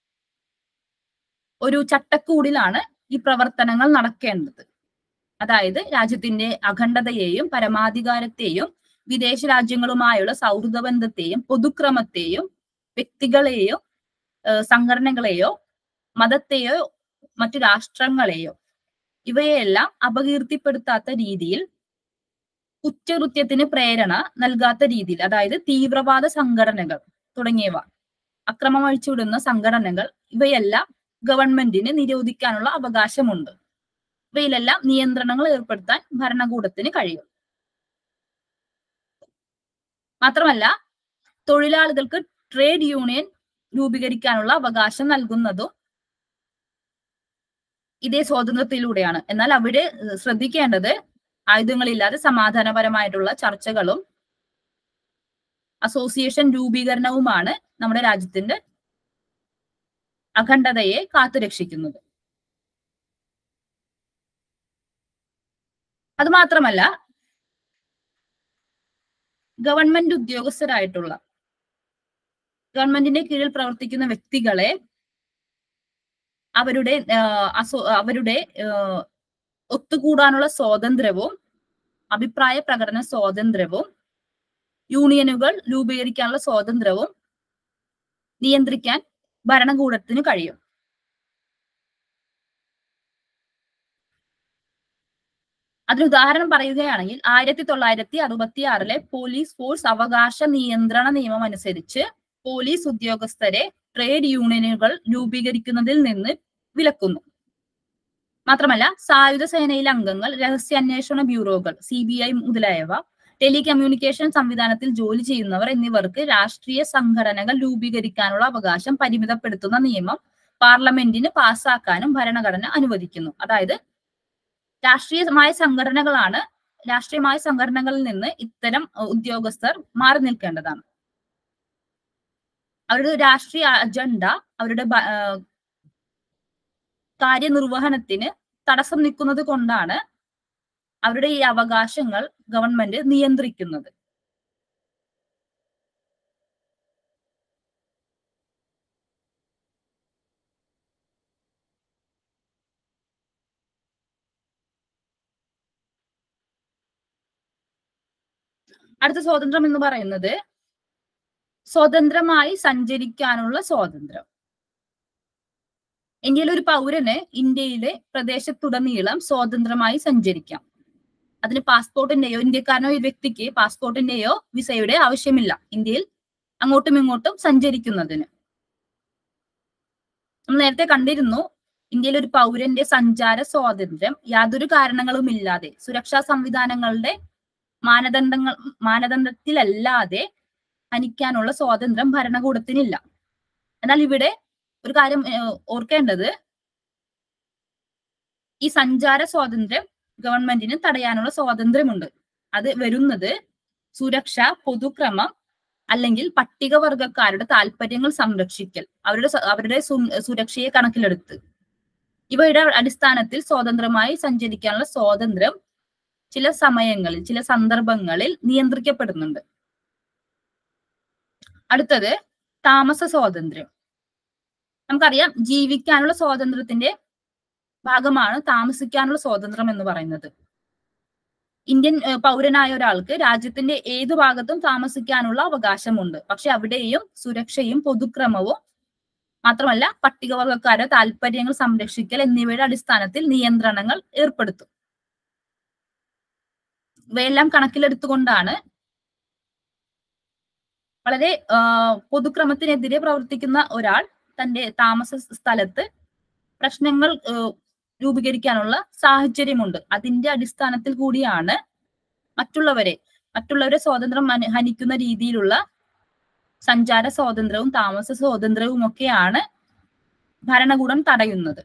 ഒരു ചട്ടക്കൂടിലാണ് ഈ പ്രവർത്തനങ്ങൾ നടക്കേണ്ടത് അതായത് രാജ്യത്തിന്റെ അഖണ്ഡതയെയും പരമാധികാരത്തെയും വിദേശ രാജ്യങ്ങളുമായുള്ള സൗഹൃദ ബന്ധത്തെയും പൊതുക്രമത്തെയും വ്യക്തികളെയോ ഏഹ് സംഘടനകളെയോ മതത്തെയോ മറ്റു രാഷ്ട്രങ്ങളെയോ ഇവയെല്ലാം അപകീർത്തിപ്പെടുത്താത്ത രീതിയിൽ കുറ്റകൃത്യത്തിന് പ്രേരണ നൽകാത്ത രീതിയിൽ അതായത് തീവ്രവാദ സംഘടനകൾ തുടങ്ങിയവ അക്രമം അഴിച്ചുവിടുന്ന സംഘടനകൾ ഇവയെല്ലാം ഗവൺമെന്റിന് നിരോധിക്കാനുള്ള അവകാശമുണ്ട് ഇവയിലെല്ലാം നിയന്ത്രണങ്ങൾ ഏർപ്പെടുത്താൻ ഭരണകൂടത്തിന് കഴിയും മാത്രമല്ല തൊഴിലാളികൾക്ക് ട്രേഡ് യൂണിയൻ രൂപീകരിക്കാനുള്ള അവകാശം നൽകുന്നതും ഇതേ സ്വാതന്ത്ര്യത്തിലൂടെയാണ് എന്നാൽ അവിടെ ഏഹ്, ശ്രദ്ധിക്കേണ്ടത് ആയുധങ്ങളില്ലാതെ സമാധാനപരമായിട്ടുള്ള ചർച്ചകളും അസോസിയേഷൻ രൂപീകരണവുമാണ് നമ്മുടെ രാജ്യത്തിന്റെ അഖണ്ഡതയെ കാത്തുരക്ഷിക്കുന്നത് അത് മാത്രമല്ല ഗവൺമെന്റ് ഉദ്യോഗസ്ഥരായിട്ടുള്ള ഗവൺമെന്റിന്റെ കീഴിൽ പ്രവർത്തിക്കുന്ന വ്യക്തികളെ അവരുടെ ആഹ്, അസോ അവരുടെ ആഹ്, ഒത്തുകൂടാനുള്ള സ്വാതന്ത്ര്യവും അഭിപ്രായ പ്രകടന സ്വാതന്ത്ര്യവും യൂണിയനുകൾ രൂപീകരിക്കാനുള്ള സ്വാതന്ത്ര്യവും നിയന്ത്രിക്കാൻ ഭരണകൂടത്തിന് കഴിയും അതിന് ഉദാഹരണം പറയുകയാണെങ്കിൽ ആയിരത്തി തൊള്ളായിരത്തി അറുപത്തി ആറിലെ പോലീസ് ഫോഴ്സ് അവകാശ നിയന്ത്രണ നിയമം അനുസരിച്ച് പോലീസ് ഉദ്യോഗസ്ഥരെ ട്രേഡ് യൂണിയനുകൾ രൂപീകരിക്കുന്നതിൽ നിന്ന് വിലക്കുന്നു മാത്രമല്ല സായുധ സേനയിലെ അംഗങ്ങൾ രഹസ്യാന്വേഷണ ബ്യൂറോകൾ സി ബി ഐ മുതലായവ ടെലികമ്മ്യൂണിക്കേഷൻ സംവിധാനത്തിൽ ജോലി ചെയ്യുന്നവർ എന്നിവർക്ക് രാഷ്ട്രീയ സംഘടനകൾ രൂപീകരിക്കാനുള്ള അവകാശം പരിമിതപ്പെടുത്തുന്ന നിയമം പാർലമെന്റിന് പാസ്സാക്കാനും ഭരണഘടന അനുവദിക്കുന്നു അതായത് രാഷ്ട്രീയമായ സംഘടനകളാണ് രാഷ്ട്രീയമായ സംഘടനകളിൽ നിന്ന് ഇത്തരം അഹ് ഉദ്യോഗസ്ഥർ മാറി നിൽക്കേണ്ടതാണ് അവരുടെ രാഷ്ട്രീയ അജണ്ട അവരുടെ ഭ- ആഹ് കാര്യനിർവഹണത്തിന് തടസ്സം നിൽക്കുന്നത് കൊണ്ടാണ് അവരുടെ ഈ അവകാശങ്ങൾ ഗവൺമെന്റ് നിയന്ത്രിക്കുന്നത് അടുത്ത സ്വാതന്ത്ര്യം എന്ന് പറയുന്നത് സ്വതന്ത്രമായി സഞ്ചരിക്കാനുള്ള സ്വാതന്ത്ര്യം ഇന്ത്യയിലെ ഒരു പൗരന് ഇന്ത്യയിലെ പ്രദേശത്തുടനീളം സ്വതന്ത്രമായി സഞ്ചരിക്കാം അതിന് പാസ്പോർട്ടിന്റെയോ ഇന്ത്യക്കാരനോ ഒരു വ്യക്തിക്ക് പാസ്പോർട്ടിന്റെയോ വിസയുടെ ആവശ്യമില്ല ഇന്ത്യയിൽ അങ്ങോട്ടും ഇങ്ങോട്ടും സഞ്ചരിക്കുന്നതിന് നമ്മൾ നേരത്തെ കണ്ടിരുന്നു ഇന്ത്യയിലെ ഒരു പൗരന്റെ സഞ്ചാര സ്വാതന്ത്ര്യം യാതൊരു കാരണങ്ങളുമില്ലാതെ സുരക്ഷാ സംവിധാനങ്ങളുടെ മാനദണ്ഡങ്ങൾ മാനദണ്ഡത്തിലല്ലാതെ ഹനിക്കാനുള്ള സ്വാതന്ത്ര്യം ഭരണകൂടത്തിനില്ല എന്നാൽ ഇവിടെ ഒരു കാര്യം ഏഹ്, ഓർക്കേണ്ടത് ഈ സഞ്ചാര സ്വാതന്ത്ര്യം ഗവൺമെന്റിന് തടയാനുള്ള സ്വാതന്ത്ര്യമുണ്ട് അത് വരുന്നത് സുരക്ഷ പൊതുക്രമം അല്ലെങ്കിൽ പട്ടികവർഗക്കാരുടെ താല്പര്യങ്ങൾ സംരക്ഷിക്കൽ അവരുടെ സ- അവരുടെ സു- സുരക്ഷയെ കണക്കിലെടുത്ത് ഇവയുടെ അടിസ്ഥാനത്തിൽ സ്വതന്ത്രമായി സഞ്ചരിക്കാനുള്ള സ്വാതന്ത്ര്യം ചില സമയങ്ങളിൽ ചില സന്ദർഭങ്ങളിൽ നിയന്ത്രിക്കപ്പെടുന്നുണ്ട് അടുത്തത് താമസ സ്വാതന്ത്ര്യം നമുക്കറിയാം ജീവിക്കാനുള്ള സ്വാതന്ത്ര്യത്തിന്റെ ഭാഗമാണ് താമസിക്കാനുള്ള സ്വാതന്ത്ര്യം എന്ന് പറയുന്നത് ഇന്ത്യൻ ഏഹ്, പൗരനായ ഒരാൾക്ക് രാജ്യത്തിന്റെ ഏതു ഭാഗത്തും താമസിക്കാനുള്ള അവകാശമുണ്ട് പക്ഷെ അവിടെയും സുരക്ഷയും പൊതുക്രമവും മാത്രമല്ല പട്ടികവർഗക്കാരുടെ താല്പര്യങ്ങൾ സംരക്ഷിക്കൽ എന്നിവയുടെ അടിസ്ഥാനത്തിൽ നിയന്ത്രണങ്ങൾ ഏർപ്പെടുത്തും ഇവയെല്ലാം കണക്കിലെടുത്തുകൊണ്ടാണ് വളരെ ആ, പൊതുക്രമത്തിനെതിരെ പ്രവർത്തിക്കുന്ന ഒരാൾ തന്റെ താമസ സ്ഥലത്ത് പ്രശ്നങ്ങൾ ഏ, രൂപീകരിക്കാനുള്ള സാഹചര്യമുണ്ട് അതിന്റെ അടിസ്ഥാനത്തിൽ കൂടിയാണ് മറ്റുള്ളവരെ മറ്റുള്ളവരെ സ്വാതന്ത്ര്യം ഹനി- ഹനിക്കുന്ന രീതിയിലുള്ള സഞ്ചാര സ്വാതന്ത്ര്യവും താമസ സ്വാതന്ത്ര്യവും ഒക്കെയാണ് ഭരണകൂടം തടയുന്നത്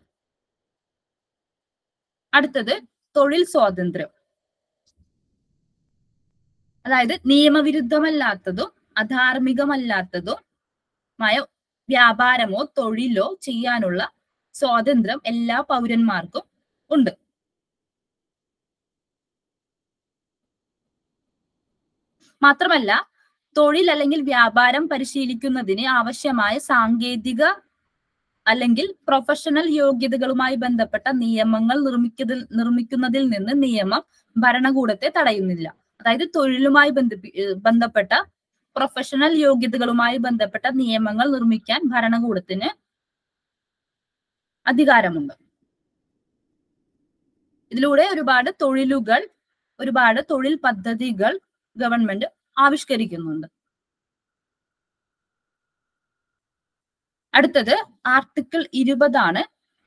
അടുത്തത് തൊഴിൽ സ്വാതന്ത്ര്യം അതായത് നിയമവിരുദ്ധമല്ലാത്തതും അധാർമികമല്ലാത്തതുമായ വ്യാപാരമോ തൊഴിലോ ചെയ്യാനുള്ള സ്വാതന്ത്ര്യം എല്ലാ പൗരന്മാർക്കും ഉണ്ട് മാത്രമല്ല തൊഴിൽ അല്ലെങ്കിൽ വ്യാപാരം പരിശീലിക്കുന്നതിന് ആവശ്യമായ സാങ്കേതിക അല്ലെങ്കിൽ പ്രൊഫഷണൽ യോഗ്യതകളുമായി ബന്ധപ്പെട്ട നിയമങ്ങൾ നിർമ്മിക്കുന്നതിൽ നിർമ്മിക്കുന്നതിൽ നിന്ന് നിയമം ഭരണകൂടത്തെ തടയുന്നില്ല അതായത് തൊഴിലുമായി ബന്ധിപ്പി ഏഹ് ബന്ധപ്പെട്ട പ്രൊഫഷണൽ യോഗ്യതകളുമായി ബന്ധപ്പെട്ട നിയമങ്ങൾ നിർമ്മിക്കാൻ ഭരണകൂടത്തിന് അധികാരമുണ്ട് ഇതിലൂടെ ഒരുപാട് തൊഴിലുകൾ ഒരുപാട് തൊഴിൽ പദ്ധതികൾ ഗവൺമെന്റ് ആവിഷ്കരിക്കുന്നുണ്ട് അടുത്തത് ആർട്ടിക്കിൾ ഇരുപതാണ്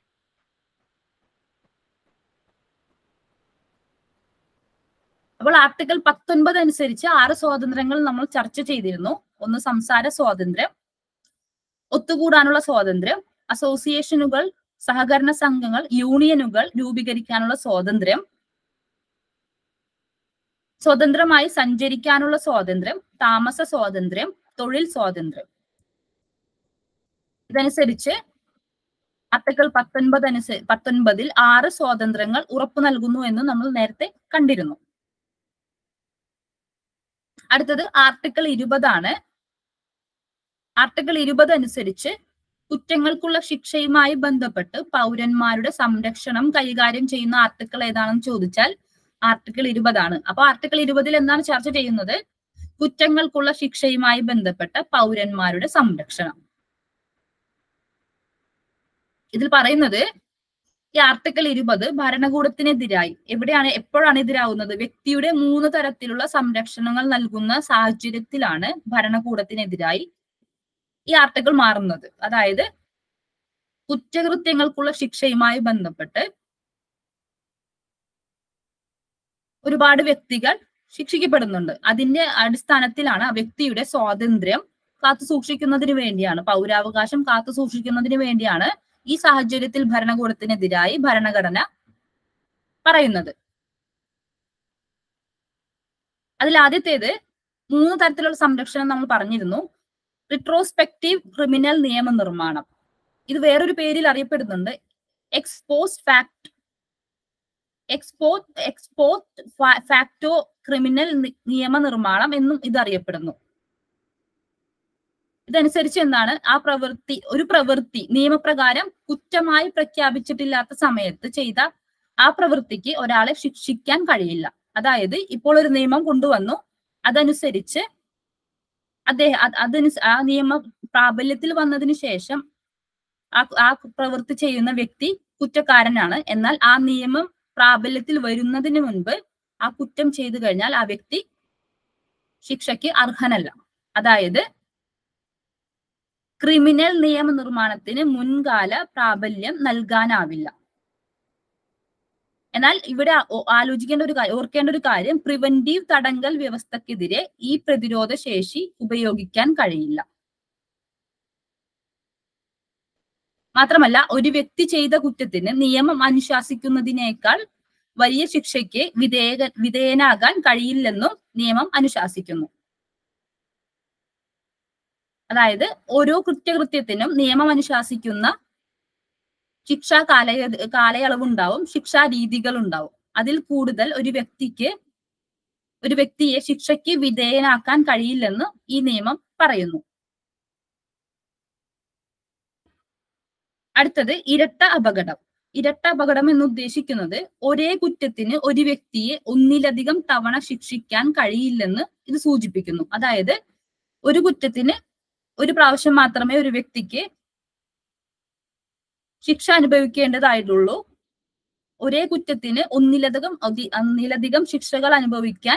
അപ്പോൾ ആർട്ടിക്കിൾ പത്തൊൻപത് അനുസരിച്ച് ആറ് സ്വാതന്ത്ര്യങ്ങൾ നമ്മൾ ചർച്ച ചെയ്തിരുന്നു ഒന്ന് സംസാര സ്വാതന്ത്ര്യം ഒത്തുകൂടാനുള്ള സ്വാതന്ത്ര്യം അസോസിയേഷനുകൾ സഹകരണ സംഘങ്ങൾ യൂണിയനുകൾ രൂപീകരിക്കാനുള്ള സ്വാതന്ത്ര്യം സ്വതന്ത്രമായി സഞ്ചരിക്കാനുള്ള സ്വാതന്ത്ര്യം താമസ സ്വാതന്ത്ര്യം തൊഴിൽ സ്വാതന്ത്ര്യം ഇതനുസരിച്ച് ആർട്ടിക്കിൾ പത്തൊൻപത് അനുസരിച്ച് പത്തൊൻപതിൽ ആറ് സ്വാതന്ത്ര്യങ്ങൾ ഉറപ്പു നൽകുന്നു എന്ന് നമ്മൾ നേരത്തെ കണ്ടിരുന്നു അടുത്തത് ആർട്ടിക്കിൾ ഇരുപതാണ് ആർട്ടിക്കിൾ ഇരുപത് അനുസരിച്ച് കുറ്റങ്ങൾക്കുള്ള ശിക്ഷയുമായി ബന്ധപ്പെട്ട് പൗരന്മാരുടെ സംരക്ഷണം കൈകാര്യം ചെയ്യുന്ന ആർട്ടിക്കിൾ ഏതാണെന്ന് ചോദിച്ചാൽ ആർട്ടിക്കിൾ ഇരുപതാണ് അപ്പൊ ആർട്ടിക്കിൾ ഇരുപതിൽ എന്താണ് ചർച്ച ചെയ്യുന്നത് കുറ്റങ്ങൾക്കുള്ള ശിക്ഷയുമായി ബന്ധപ്പെട്ട പൗരന്മാരുടെ സംരക്ഷണം ഇതിൽ പറയുന്നത് ഈ ആർട്ടിക്കിൾ ഇരുപത് ഭരണകൂടത്തിനെതിരായി എവിടെയാണ് എപ്പോഴാണ് എതിരാവുന്നത് വ്യക്തിയുടെ മൂന്ന് തരത്തിലുള്ള സംരക്ഷണങ്ങൾ നൽകുന്ന സാഹചര്യത്തിലാണ് ഭരണകൂടത്തിനെതിരായി ഈ ആർട്ടിക്കിൾ മാറുന്നത് അതായത് കുറ്റകൃത്യങ്ങൾക്കുള്ള ശിക്ഷയുമായി ബന്ധപ്പെട്ട് ഒരുപാട് വ്യക്തികൾ ശിക്ഷിക്കപ്പെടുന്നുണ്ട് അതിന്റെ അടിസ്ഥാനത്തിലാണ് ആ വ്യക്തിയുടെ സ്വാതന്ത്ര്യം കാത്തു സൂക്ഷിക്കുന്നതിന് വേണ്ടിയാണ് പൗരാവകാശം കാത്തു സൂക്ഷിക്കുന്നതിന് വേണ്ടിയാണ് ഈ സാഹചര്യത്തിൽ ഭരണകൂടത്തിനെതിരായി ഭരണഘടന പറയുന്നത് അതിൽ ആദ്യത്തേത് മൂന്ന് തരത്തിലുള്ള സംരക്ഷണം നമ്മൾ പറഞ്ഞിരുന്നു റിട്രോസ്പെക്റ്റീവ് ക്രിമിനൽ നിയമനിർമ്മാണം ഇത് വേറൊരു പേരിൽ അറിയപ്പെടുന്നുണ്ട് ex post fact export export facto criminal നിയമനിർമ്മാണം എന്നും ഇത് അറിയപ്പെടുന്നു ഇതനുസരിച്ച് എന്താണ് ആ പ്രവൃത്തി ഒരു പ്രവൃത്തി നിയമപ്രകാരം കുറ്റമായി പ്രഖ്യാപിച്ചിട്ടില്ലാത്ത സമയത്ത് ചെയ്ത ആ പ്രവൃത്തിക്ക് ഒരാളെ ശിക്ഷിക്കാൻ കഴിയില്ല അതായത് ഇപ്പോൾ ഒരു നിയമം കൊണ്ടുവന്നു അതനുസരിച്ച് അദ്ദേഹം അതിന് ആ നിയമം പ്രാബല്യത്തിൽ വന്നതിന് ശേഷം ആ ആ പ്രവൃത്തി ചെയ്യുന്ന വ്യക്തി കുറ്റക്കാരനാണ് എന്നാൽ ആ നിയമം പ്രാബല്യത്തിൽ വരുന്നതിന് മുൻപ് ആ കുറ്റം ചെയ്തു കഴിഞ്ഞാൽ ആ വ്യക്തി ശിക്ഷയ്ക്ക് അർഹനല്ല അതായത് ക്രിമിനൽ നിയമനിർമ്മാണത്തിന് മുൻകാല പ്രാബല്യം നൽകാനാവില്ല എന്നാൽ ഇവിടെ ആലോചിക്കേണ്ട ഒരു കാര്യം ഓർക്കേണ്ട ഒരു കാര്യം പ്രിവന്റീവ് തടങ്കൽ വ്യവസ്ഥക്കെതിരെ ഈ പ്രതിരോധ ശേഷി ഉപയോഗിക്കാൻ കഴിയില്ല മാത്രമല്ല ഒരു വ്യക്തി ചെയ്ത കുറ്റത്തിന് നിയമം അനുശാസിക്കുന്നതിനേക്കാൾ വലിയ ശിക്ഷയ്ക്ക് വിധേയ വിധേയനാകാൻ കഴിയില്ലെന്നും നിയമം അനുശാസിക്കുന്നു അതായത് ഓരോ കുറ്റകൃത്യത്തിനും നിയമം അനുശാസിക്കുന്ന ശിക്ഷാ കാലയ കാലയളവ് ഉണ്ടാവും ശിക്ഷാ രീതികൾ ഉണ്ടാവും അതിൽ കൂടുതൽ ഒരു വ്യക്തിക്ക് ഒരു വ്യക്തിയെ ശിക്ഷയ്ക്ക് വിധേയനാക്കാൻ കഴിയില്ലെന്ന് ഈ നിയമം പറയുന്നു അടുത്തത് ഇരട്ട അപകടം ഇരട്ട അപകടം എന്ന് ഉദ്ദേശിക്കുന്നത് ഒരേ കുറ്റത്തിന് ഒരു വ്യക്തിയെ ഒന്നിലധികം തവണ ശിക്ഷിക്കാൻ കഴിയില്ലെന്ന് ഇത് സൂചിപ്പിക്കുന്നു അതായത് ഒരു കുറ്റത്തിന് ഒരു പ്രാവശ്യം മാത്രമേ ഒരു വ്യക്തിക്ക് ശിക്ഷ അനുഭവിക്കേണ്ടതായിട്ടുള്ളൂ ഒരേ കുറ്റത്തിന് ഒന്നിലധികം ഒന്നിലധികം ശിക്ഷകൾ അനുഭവിക്കാൻ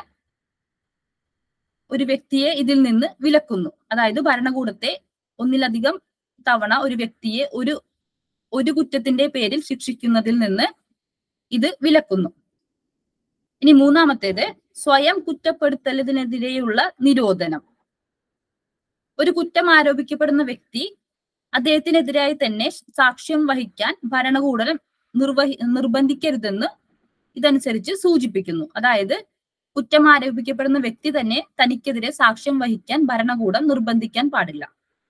ഒരു വ്യക്തിയെ ഇതിൽ നിന്ന് വിലക്കുന്നു അതായത് ഭരണകൂടത്തെ ഒന്നിലധികം തവണ ഒരു വ്യക്തിയെ ഒരു ഒരു കുറ്റത്തിന്റെ പേരിൽ ശിക്ഷിക്കുന്നതിൽ നിന്ന് ഇത് വിലക്കുന്നു ഇനി മൂന്നാമത്തേത് സ്വയം കുറ്റപ്പെടുത്തലിനെതിരെയുള്ള നിരോധനം ഒരു കുറ്റം ആരോപിക്കപ്പെടുന്ന വ്യക്തി അദ്ദേഹത്തിനെതിരായി തന്നെ സാക്ഷ്യം വഹിക്കാൻ ഭരണകൂടം നിർവഹി നിർബന്ധിക്കരുതെന്ന് ഇതനുസരിച്ച് സൂചിപ്പിക്കുന്നു അതായത് കുറ്റം ആരോപിക്കപ്പെടുന്ന വ്യക്തി തന്നെ തനിക്കെതിരെ സാക്ഷ്യം വഹിക്കാൻ ഭരണകൂടം നിർബന്ധിക്കാൻ പാടില്ല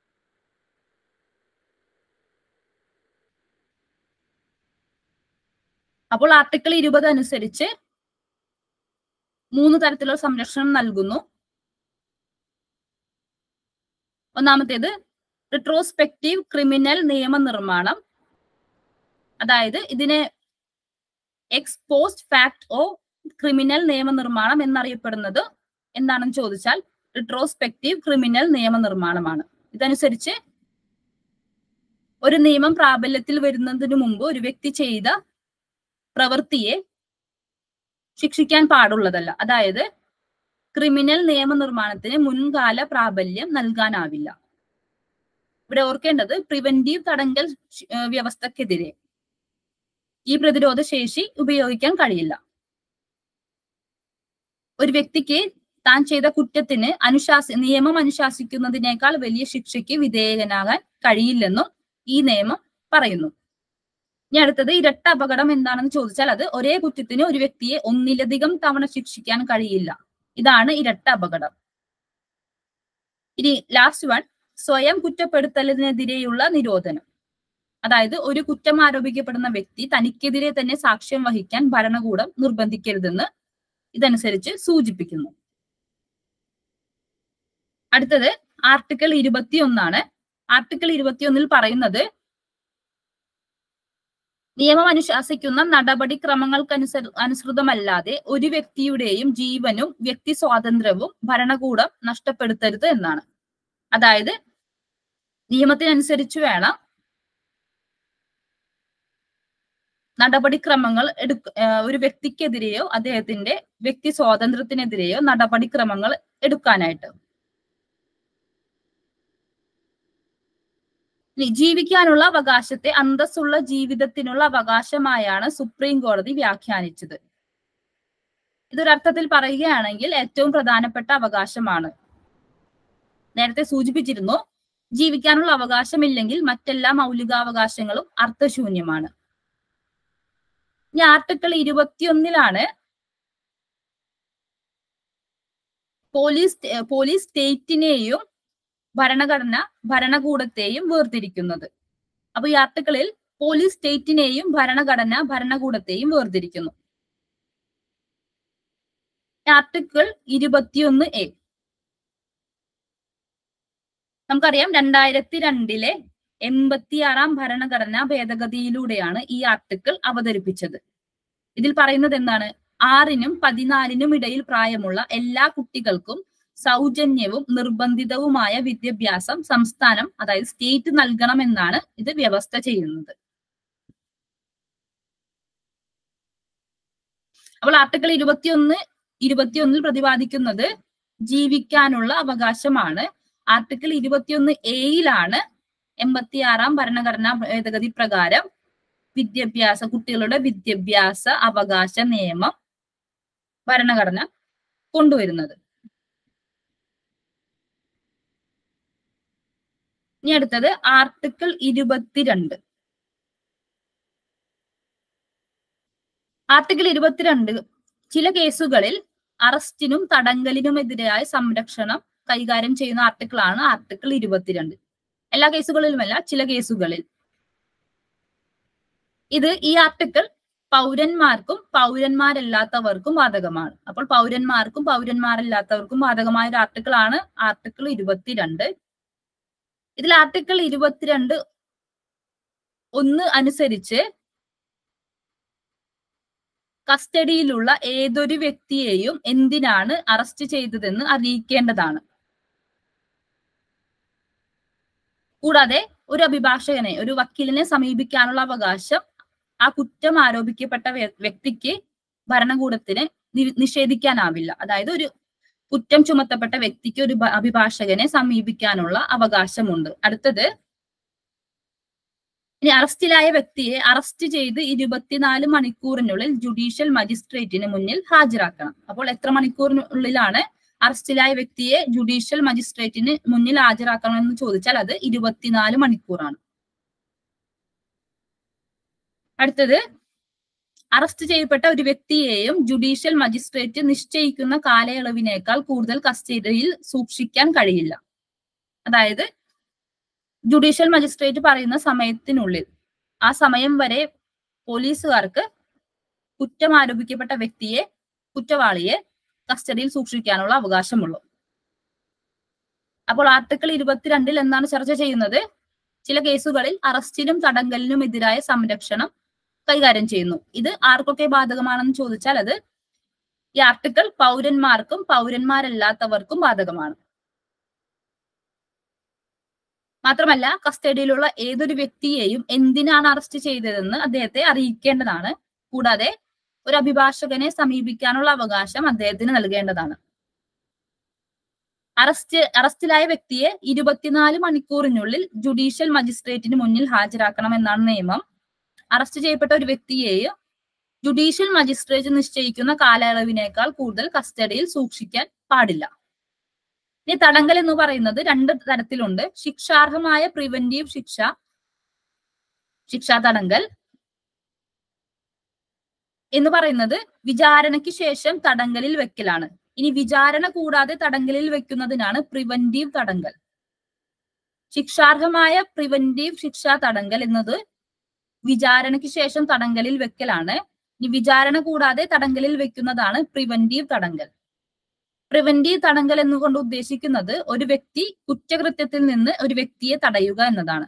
അപ്പോൾ ആർട്ടിക്കിൾ ഇരുപത് അനുസരിച്ച് മൂന്ന് തരത്തിലുള്ള സംരക്ഷണം നൽകുന്നു ഒന്നാമത്തേത് റിട്രോസ്പെക്റ്റീവ് ക്രിമിനൽ നിയമനിർമ്മാണം അതായത് ഇതിനെ എക്സ്പോസ്റ്റ് ഫാക്ട് ഓ ക്രിമിനൽ നിയമനിർമ്മാണം എന്നറിയപ്പെടുന്നത് എന്താണെന്ന് ചോദിച്ചാൽ റിട്രോസ്പെക്റ്റീവ് ക്രിമിനൽ നിയമനിർമ്മാണമാണ് ഇതനുസരിച്ച് ഒരു നിയമം പ്രാബല്യത്തിൽ വരുന്നതിന് മുമ്പ് ഒരു വ്യക്തി ചെയ്ത പ്രവൃത്തിയെ ശിക്ഷിക്കാൻ പാടുള്ളതല്ല അതായത് ക്രിമിനൽ നിയമനിർമ്മാണത്തിന് മുൻകാല പ്രാബല്യം നൽകാനാവില്ല ഇവിടെ ഓർക്കേണ്ടത് പ്രിവെന്റീവ് തടങ്കൽ വ്യവസ്ഥക്കെതിരെ ഈ പ്രതിരോധ ശേഷി ഉപയോഗിക്കാൻ കഴിയില്ല ഒരു വ്യക്തിക്ക് താൻ ചെയ്ത കുറ്റത്തിന് അനുശാസി നിയമം അനുശാസിക്കുന്നതിനേക്കാൾ വലിയ ശിക്ഷയ്ക്ക് വിധേയനാകാൻ കഴിയില്ലെന്നും ഈ നിയമം പറയുന്നു ഇനി അടുത്തത് ഇരട്ട അപകടം എന്താണെന്ന് ചോദിച്ചാൽ അത് ഒരേ കുറ്റത്തിന് ഒരു വ്യക്തിയെ ഒന്നിലധികം തവണ ശിക്ഷിക്കാൻ കഴിയില്ല ഇതാണ് ഇരട്ട അപകടം ഇനി ലാസ്റ്റ് വൺ സ്വയം കുറ്റപ്പെടുത്തലിനെതിരെയുള്ള നിരോധനം അതായത് ഒരു കുറ്റം ആരോപിക്കപ്പെടുന്ന വ്യക്തി തനിക്കെതിരെ തന്നെ സാക്ഷ്യം വഹിക്കാൻ ഭരണകൂടം നിർബന്ധിക്കരുതെന്ന് ഇതനുസരിച്ച് സൂചിപ്പിക്കുന്നു അടുത്തത് ആർട്ടിക്കിൾ ഇരുപത്തിയൊന്നാണ് ആർട്ടിക്കിൾ ഇരുപത്തിയൊന്നിൽ പറയുന്നത് നിയമം അനുശാസിക്കുന്ന നടപടിക്രമങ്ങൾക്കനുസരി അനുസൃതമല്ലാതെ ഒരു വ്യക്തിയുടെയും ജീവനും വ്യക്തി സ്വാതന്ത്ര്യവും ഭരണകൂടം നഷ്ടപ്പെടുത്തരുത് എന്നാണ് അതായത് നിയമത്തിനനുസരിച്ച് വേണം നടപടിക്രമങ്ങൾ എടുക്ക ഒരു വ്യക്തിക്കെതിരെയോ അദ്ദേഹത്തിന്റെ വ്യക്തി സ്വാതന്ത്ര്യത്തിനെതിരെയോ നടപടിക്രമങ്ങൾ എടുക്കാനായിട്ട് ജീവിക്കാനുള്ള അവകാശത്തെ അന്തസ്സുള്ള ജീവിതത്തിനുള്ള അവകാശമായാണ് സുപ്രീം കോടതി വ്യാഖ്യാനിച്ചത് ഇതൊരർത്ഥത്തിൽ പറയുകയാണെങ്കിൽ ഏറ്റവും പ്രധാനപ്പെട്ട അവകാശമാണ് നേരത്തെ സൂചിപ്പിച്ചിരുന്നു ജീവിക്കാനുള്ള അവകാശമില്ലെങ്കിൽ മറ്റെല്ലാ മൗലികാവകാശങ്ങളും അർത്ഥശൂന്യമാണ് ഇനി ആർട്ടിക്കിൾ ഇരുപത്തിയൊന്നിലാണ് പോലീസ് പോലീസ് സ്റ്റേറ്റിനെയും ഭരണഘടന ഭരണകൂടത്തെയും വേർതിരിക്കുന്നത് അപ്പൊ ഈ ആർട്ടിക്കിളിൽ പോലീസ് സ്റ്റേറ്റിനെയും ഭരണഘടന ഭരണകൂടത്തെയും വേർതിരിക്കുന്നു ആർട്ടിക്കിൾ ഇരുപത്തിയൊന്ന് എ നമുക്കറിയാം രണ്ടായിരത്തി രണ്ടിലെ എൺപത്തിയാറാം ഭരണഘടനാ ഭേദഗതിയിലൂടെയാണ് ഈ ആർട്ടിക്കിൾ അവതരിപ്പിച്ചത് ഇതിൽ പറയുന്നത് എന്താണ് ആറിനും പതിനാലിനും ഇടയിൽ പ്രായമുള്ള എല്ലാ കുട്ടികൾക്കും സൗജന്യവും നിർബന്ധിതവുമായ വിദ്യാഭ്യാസം സംസ്ഥാനം അതായത് സ്റ്റേറ്റ് നൽകണമെന്നാണ് ഇത് വ്യവസ്ഥ ചെയ്യുന്നത് അപ്പോൾ ആർട്ടിക്കിൾ ഇരുപത്തിയൊന്ന് ഇരുപത്തിയൊന്നിൽ പ്രതിപാദിക്കുന്നത് ജീവിക്കാനുള്ള അവകാശമാണ് ആർട്ടിക്കിൾ ഇരുപത്തിയൊന്ന് എയിലാണ് എൺപത്തിയാറാം ഭരണഘടനാ ഭേദഗതി പ്രകാരം വിദ്യാഭ്യാസ കുട്ടികളുടെ വിദ്യാഭ്യാസ അവകാശ നിയമം ഭരണഘടന കൊണ്ടുവരുന്നത് ഇനി അടുത്തത് ആർട്ടിക്കിൾ ഇരുപത്തിരണ്ട് ആർട്ടിക്കിൾ ഇരുപത്തിരണ്ട് ചില കേസുകളിൽ അറസ്റ്റിനും തടങ്കലിനുമെതിരായ സംരക്ഷണം കൈകാര്യം ചെയ്യുന്ന ആർട്ടിക്കിളാണ് ആർട്ടിക്കിൾ ഇരുപത്തിരണ്ട് എല്ലാ കേസുകളിലുമല്ല ചില കേസുകളിൽ ഇത് ഈ ആർട്ടിക്കിൾ പൗരന്മാർക്കും പൗരന്മാരല്ലാത്തവർക്കും ബാധകമാണ് അപ്പോൾ പൗരന്മാർക്കും പൗരന്മാരല്ലാത്തവർക്കും ബാധകമായ ഒരു ആർട്ടിക്കിൾ ആണ് ആർട്ടിക്കിൾ ഇരുപത്തിരണ്ട് ഇതിൽ ആർട്ടിക്കിൾ ഇരുപത്തിരണ്ട് ഒന്ന് അനുസരിച്ച് കസ്റ്റഡിയിലുള്ള ഏതൊരു വ്യക്തിയെയും എന്തിനാണ് അറസ്റ്റ് ചെയ്തതെന്ന് അറിയിക്കേണ്ടതാണ് കൂടാതെ ഒരു അഭിഭാഷകനെ ഒരു വക്കീലിനെ സമീപിക്കാനുള്ള അവകാശം ആ കുറ്റം ആരോപിക്കപ്പെട്ട വ്യക്തിക്ക് ഭരണകൂടത്തിന് നിഷേധിക്കാനാവില്ല അതായത് ഒരു കുറ്റം ചുമത്തപ്പെട്ട വ്യക്തിക്ക് ഒരു അഭിഭാഷകനെ സമീപിക്കാനുള്ള അവകാശമുണ്ട് അടുത്തത് ഇനി അറസ്റ്റിലായ വ്യക്തിയെ അറസ്റ്റ് ചെയ്ത് ഇരുപത്തിനാല് മണിക്കൂറിനുള്ളിൽ ജുഡീഷ്യൽ മജിസ്ട്രേറ്റിന് മുന്നിൽ ഹാജരാക്കണം അപ്പോൾ എത്ര മണിക്കൂറിനുള്ളിലാണ് അറസ്റ്റിലായ വ്യക്തിയെ ജുഡീഷ്യൽ മജിസ്ട്രേറ്റിന് മുന്നിൽ ഹാജരാക്കണമെന്ന് ചോദിച്ചാൽ അത് ഇരുപത്തിനാല് മണിക്കൂറാണ് അടുത്തത് അറസ്റ്റ് ചെയ്യപ്പെട്ട ഒരു വ്യക്തിയെയും ജുഡീഷ്യൽ മജിസ്ട്രേറ്റ് നിശ്ചയിക്കുന്ന കാലയളവിനേക്കാൾ കൂടുതൽ കസ്റ്റഡിയിൽ സൂക്ഷിക്കാൻ കഴിയില്ല അതായത് ജുഡീഷ്യൽ മജിസ്ട്രേറ്റ് പറയുന്ന സമയത്തിനുള്ളിൽ ആ സമയം വരെ പോലീസുകാർക്ക് കുറ്റം ആരോപിക്കപ്പെട്ട വ്യക്തിയെ കുറ്റവാളിയെ കസ്റ്റഡിയിൽ സൂക്ഷിക്കാനുള്ള അവകാശമുള്ളൂ അപ്പോൾ ആർട്ടിക്കിൾ ഇരുപത്തിരണ്ടിൽ എന്താണ് ചർച്ച ചെയ്യുന്നത് ചില കേസുകളിൽ അറസ്റ്റിനും തടങ്കലിനും എതിരായ സംരക്ഷണം കൈകാര്യം ചെയ്യുന്നു ഇത് ആർക്കൊക്കെ ബാധകമാണെന്ന് ചോദിച്ചാൽ അത് ഈ ആർട്ടിക്കിൾ പൗരന്മാർക്കും പൗരന്മാരല്ലാത്തവർക്കും ബാധകമാണ് മാത്രമല്ല കസ്റ്റഡിയിലുള്ള ഏതൊരു വ്യക്തിയെയും എന്തിനാണ് അറസ്റ്റ് ചെയ്തതെന്ന് അദ്ദേഹത്തെ അറിയിക്കേണ്ടതാണ് കൂടാതെ ഒരു അഭിഭാഷകനെ സമീപിക്കാനുള്ള അവകാശം അദ്ദേഹത്തിന് നൽകേണ്ടതാണ് അറസ്റ്റ് അറസ്റ്റിലായ വ്യക്തിയെ ഇരുപത്തിനാല് മണിക്കൂറിനുള്ളിൽ ജുഡീഷ്യൽ മജിസ്ട്രേറ്റിന് മുന്നിൽ ഹാജരാക്കണമെന്നാണ് നിയമം അറസ്റ്റ് ചെയ്യപ്പെട്ട ഒരു വ്യക്തിയെയും ജുഡീഷ്യൽ മജിസ്ട്രേറ്റ് നിശ്ചയിക്കുന്ന കാലയളവിനേക്കാൾ കൂടുതൽ കസ്റ്റഡിയിൽ സൂക്ഷിക്കാൻ പാടില്ല ഇനി തടങ്കൽ എന്ന് പറയുന്നത് രണ്ട് തരത്തിലുണ്ട് ശിക്ഷാർഹമായ പ്രിവെന്റീവ് ശിക്ഷ ശിക്ഷാ തടങ്കൽ എന്ന് പറയുന്നത് വിചാരണയ്ക്ക് ശേഷം തടങ്കലിൽ വെക്കലാണ് ഇനി വിചാരണ കൂടാതെ തടങ്കലിൽ വെക്കുന്നതിനാണ് പ്രിവെന്റീവ് തടങ്കൽ ശിക്ഷാർഹമായ പ്രിവെന്റീവ് ശിക്ഷാ തടങ്കൽ എന്നത് വിചാരണയ്ക്ക് ശേഷം തടങ്കലിൽ വെക്കലാണ് ഇനി വിചാരണ കൂടാതെ തടങ്കലിൽ വെക്കുന്നതാണ് പ്രിവെന്റീവ് തടങ്കൽ പ്രിവെന്റീവ് തടങ്കൽ എന്നുകൊണ്ട് ഉദ്ദേശിക്കുന്നത് ഒരു വ്യക്തി കുറ്റകൃത്യത്തിൽ നിന്ന് ഒരു വ്യക്തിയെ തടയുക എന്നതാണ്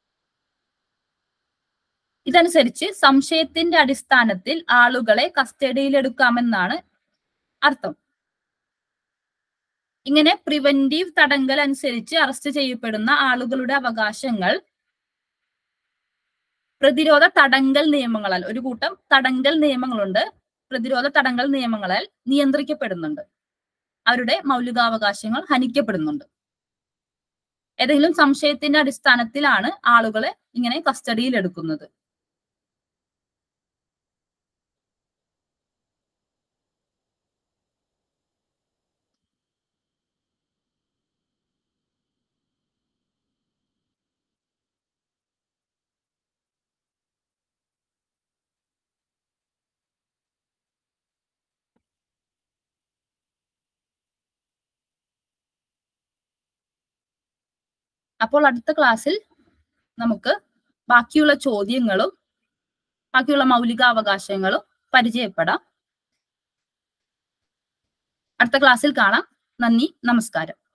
ഇതനുസരിച്ച് സംശയത്തിന്റെ അടിസ്ഥാനത്തിൽ ആളുകളെ കസ്റ്റഡിയിലെടുക്കാമെന്നാണ് അർത്ഥം ഇങ്ങനെ പ്രിവെന്റീവ് തടങ്കൽ അനുസരിച്ച് അറസ്റ്റ് ചെയ്യപ്പെടുന്ന ആളുകളുടെ അവകാശങ്ങൾ പ്രതിരോധ തടങ്കൽ നിയമങ്ങളാൽ ഒരു കൂട്ടം തടങ്കൽ നിയമങ്ങളുണ്ട് പ്രതിരോധ തടങ്കൽ നിയമങ്ങളാൽ നിയന്ത്രിക്കപ്പെടുന്നുണ്ട് അവരുടെ മൗലികാവകാശങ്ങൾ ഹനിക്കപ്പെടുന്നുണ്ട് ഏതെങ്കിലും സംശയത്തിന്റെ അടിസ്ഥാനത്തിലാണ് ആളുകളെ ഇങ്ങനെ കസ്റ്റഡിയിൽ എടുക്കുന്നത് അപ്പോൾ അടുത്ത ക്ലാസ്സിൽ നമുക്ക് ബാക്കിയുള്ള ചോദ്യങ്ങളും ബാക്കിയുള്ള മൗലികാവകാശങ്ങളും പരിചയപ്പെടാം അടുത്ത ക്ലാസ്സിൽ കാണാം നന്ദി നമസ്കാരം